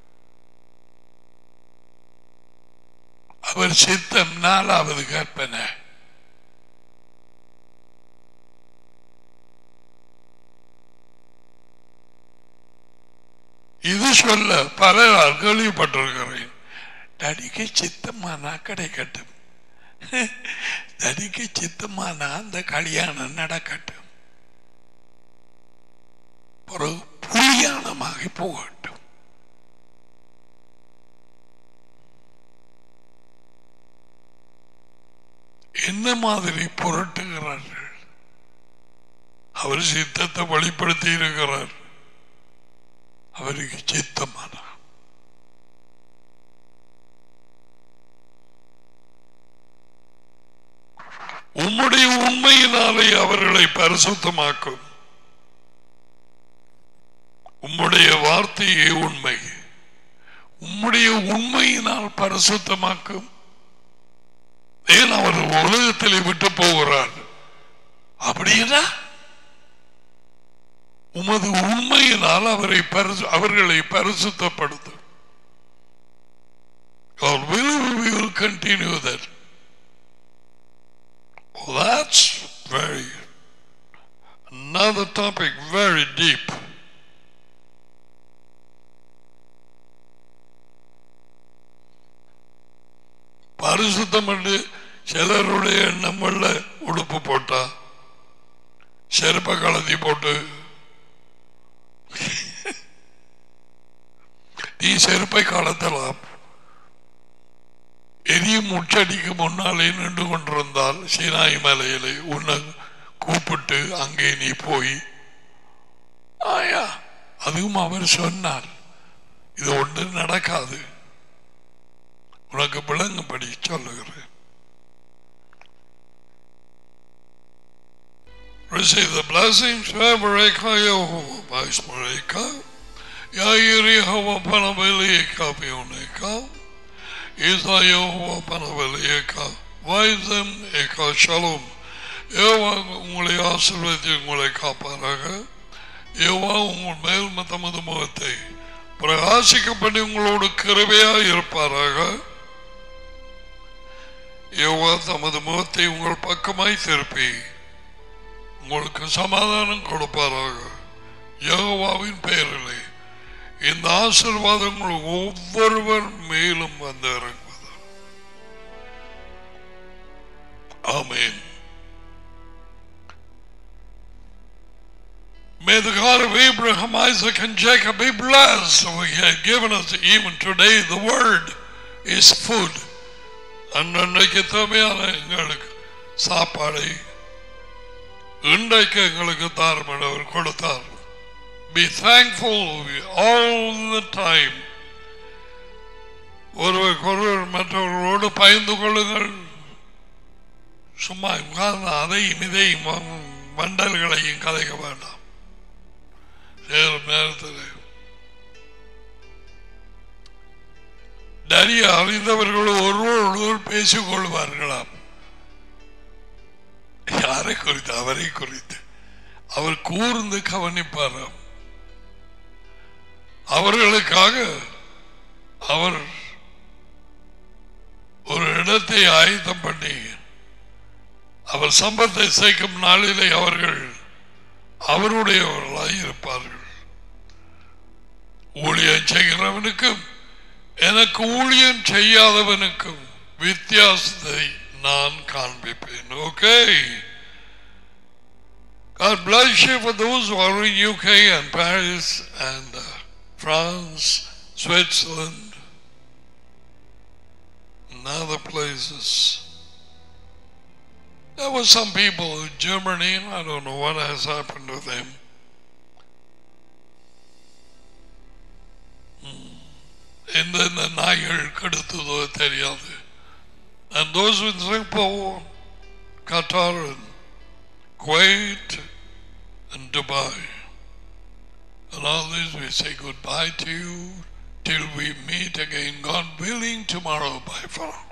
அவர் சித்தம் நாலாவது கற்பனை இது சொல்ல பல நாள் கேள்விப்பட்டிருக்கிறேன் நடிகை சித்தமானா கிடைக்கட்டும் நடிகை சித்தமானா அந்த கல்யாணம் நடக்கட்டும் ஒரு புலியானமாகி போகட்டும் என்ன மாதிரி புரட்டுகிறார்கள் அவர் சித்தத்தை வெளிப்படுத்தி இருக்கிறார் அவருக்கு சித்தமான உம்முடைய உண்மையினாலே அவர்களை பரிசுத்தமாக்கும் உம்முடைய வார்த்தையே உண்மை உம்முடைய உண்மையினால் பரிசுத்தமாக்கும் ஏன் அவர் உலகத்திலே விட்டு போகிறார் அப்படின்னா உமது உண்மையினால் அவரை பரிசு அவர்களை பரிசுத்தப்படுத்தும் Or will we will continue that? Well, that's very another topic, very deep. பரிசுத்தம் என்று சிலருடைய எண்ணமுள்ள உடுப்பு போட்டா செருப்ப கலத்தி போட்டு நீ செருப்பை கலத்தலாம் எரியும் முச்சடிக்கு முன்னாலே நின்று கொண்டிருந்தால் சீனாய் மலையிலே உன்னை கூப்பிட்டு அங்கே நீ போய் ஆயா அதுவும் அவர் சொன்னார் இது ஒன்று நடக்காது உனக்கு விளங்கும்படி சொல்லுகிறேன் Receive the blessings. Baraka Yehovah, Vice Mareka. Yair Yehovah Panaveleka Pioneka. Isa Yehovah Panaveleka. Vaisem Eka Shalom. யோவா உங்களை ஆசீர்வதித்து உங்களை காப்பாராக யோவா உங்கள் மேல் தமது முகத்தை பிரகாசிக்கப்படி உங்களோடு கிருபையாக இருப்பாராக யோவா தமது முகத்தை உங்கள் பக்கமாய் திருப்பி உங்களுக்கு சமாதானம் கொடுப்பாராக யோவாவின் பெயரிலே இந்த ஆசீர்வாதங்கள் ஒவ்வொருவர் மேலும் வந்து இறங்குவது ஆமென் May the God of Abraham, Isaac, and Jacob be blessed. For he had given us even today the word is food. அன்றைக்கு தேவையான எங்களுக்கு சாப்பாடை இன்றைக்கு எங்களுக்கு தார்மன் அவர் கொடுத்தார் Be thankful all the time. ஒருவருக்கொருவர் மற்றவர்களோடு பயந்து கொள்ளுங்கள் சும்மா உட்கார்ந்து அதையும் இதையும் மண்டல்களையும் கதைக்க வேண்டாம் சேரும் நேரத்தில் நிறைய அறிந்தவர்கள் ஒருவரோடு பேசிக் கொள்வார்களாம் யாரை குறித்து அவரை குறித்து அவர் கூர்ந்து கவனிப்பாராம் அவர்களுக்காக அவர் ஒரு இடத்தை ஆயத்தம் பண்ணி அவர் சம்பத்தை சேர்க்கும் நாளிலே அவர்கள் அவருடையவர்களாய் இருப்பார்கள் ஊழியம் செய்கிறவனுக்கும் எனக்கு ஊழியம் செய்யாதவனுக்கும் வித்தியாசத்தை நான் காண்பிப்பேன் okay God bless you for those who are in UK and Paris and uh, France, Switzerland, and other places. There were some people in Germany, and I don't know what has happened to them. எந்தெந்த நாய்கள் கெடுத்ததோ தெரியாது And those in Singapore, Qatar, and Kuwait, and Dubai. And all this, we say goodbye to you till we meet again, God willing, tomorrow. Bye for now.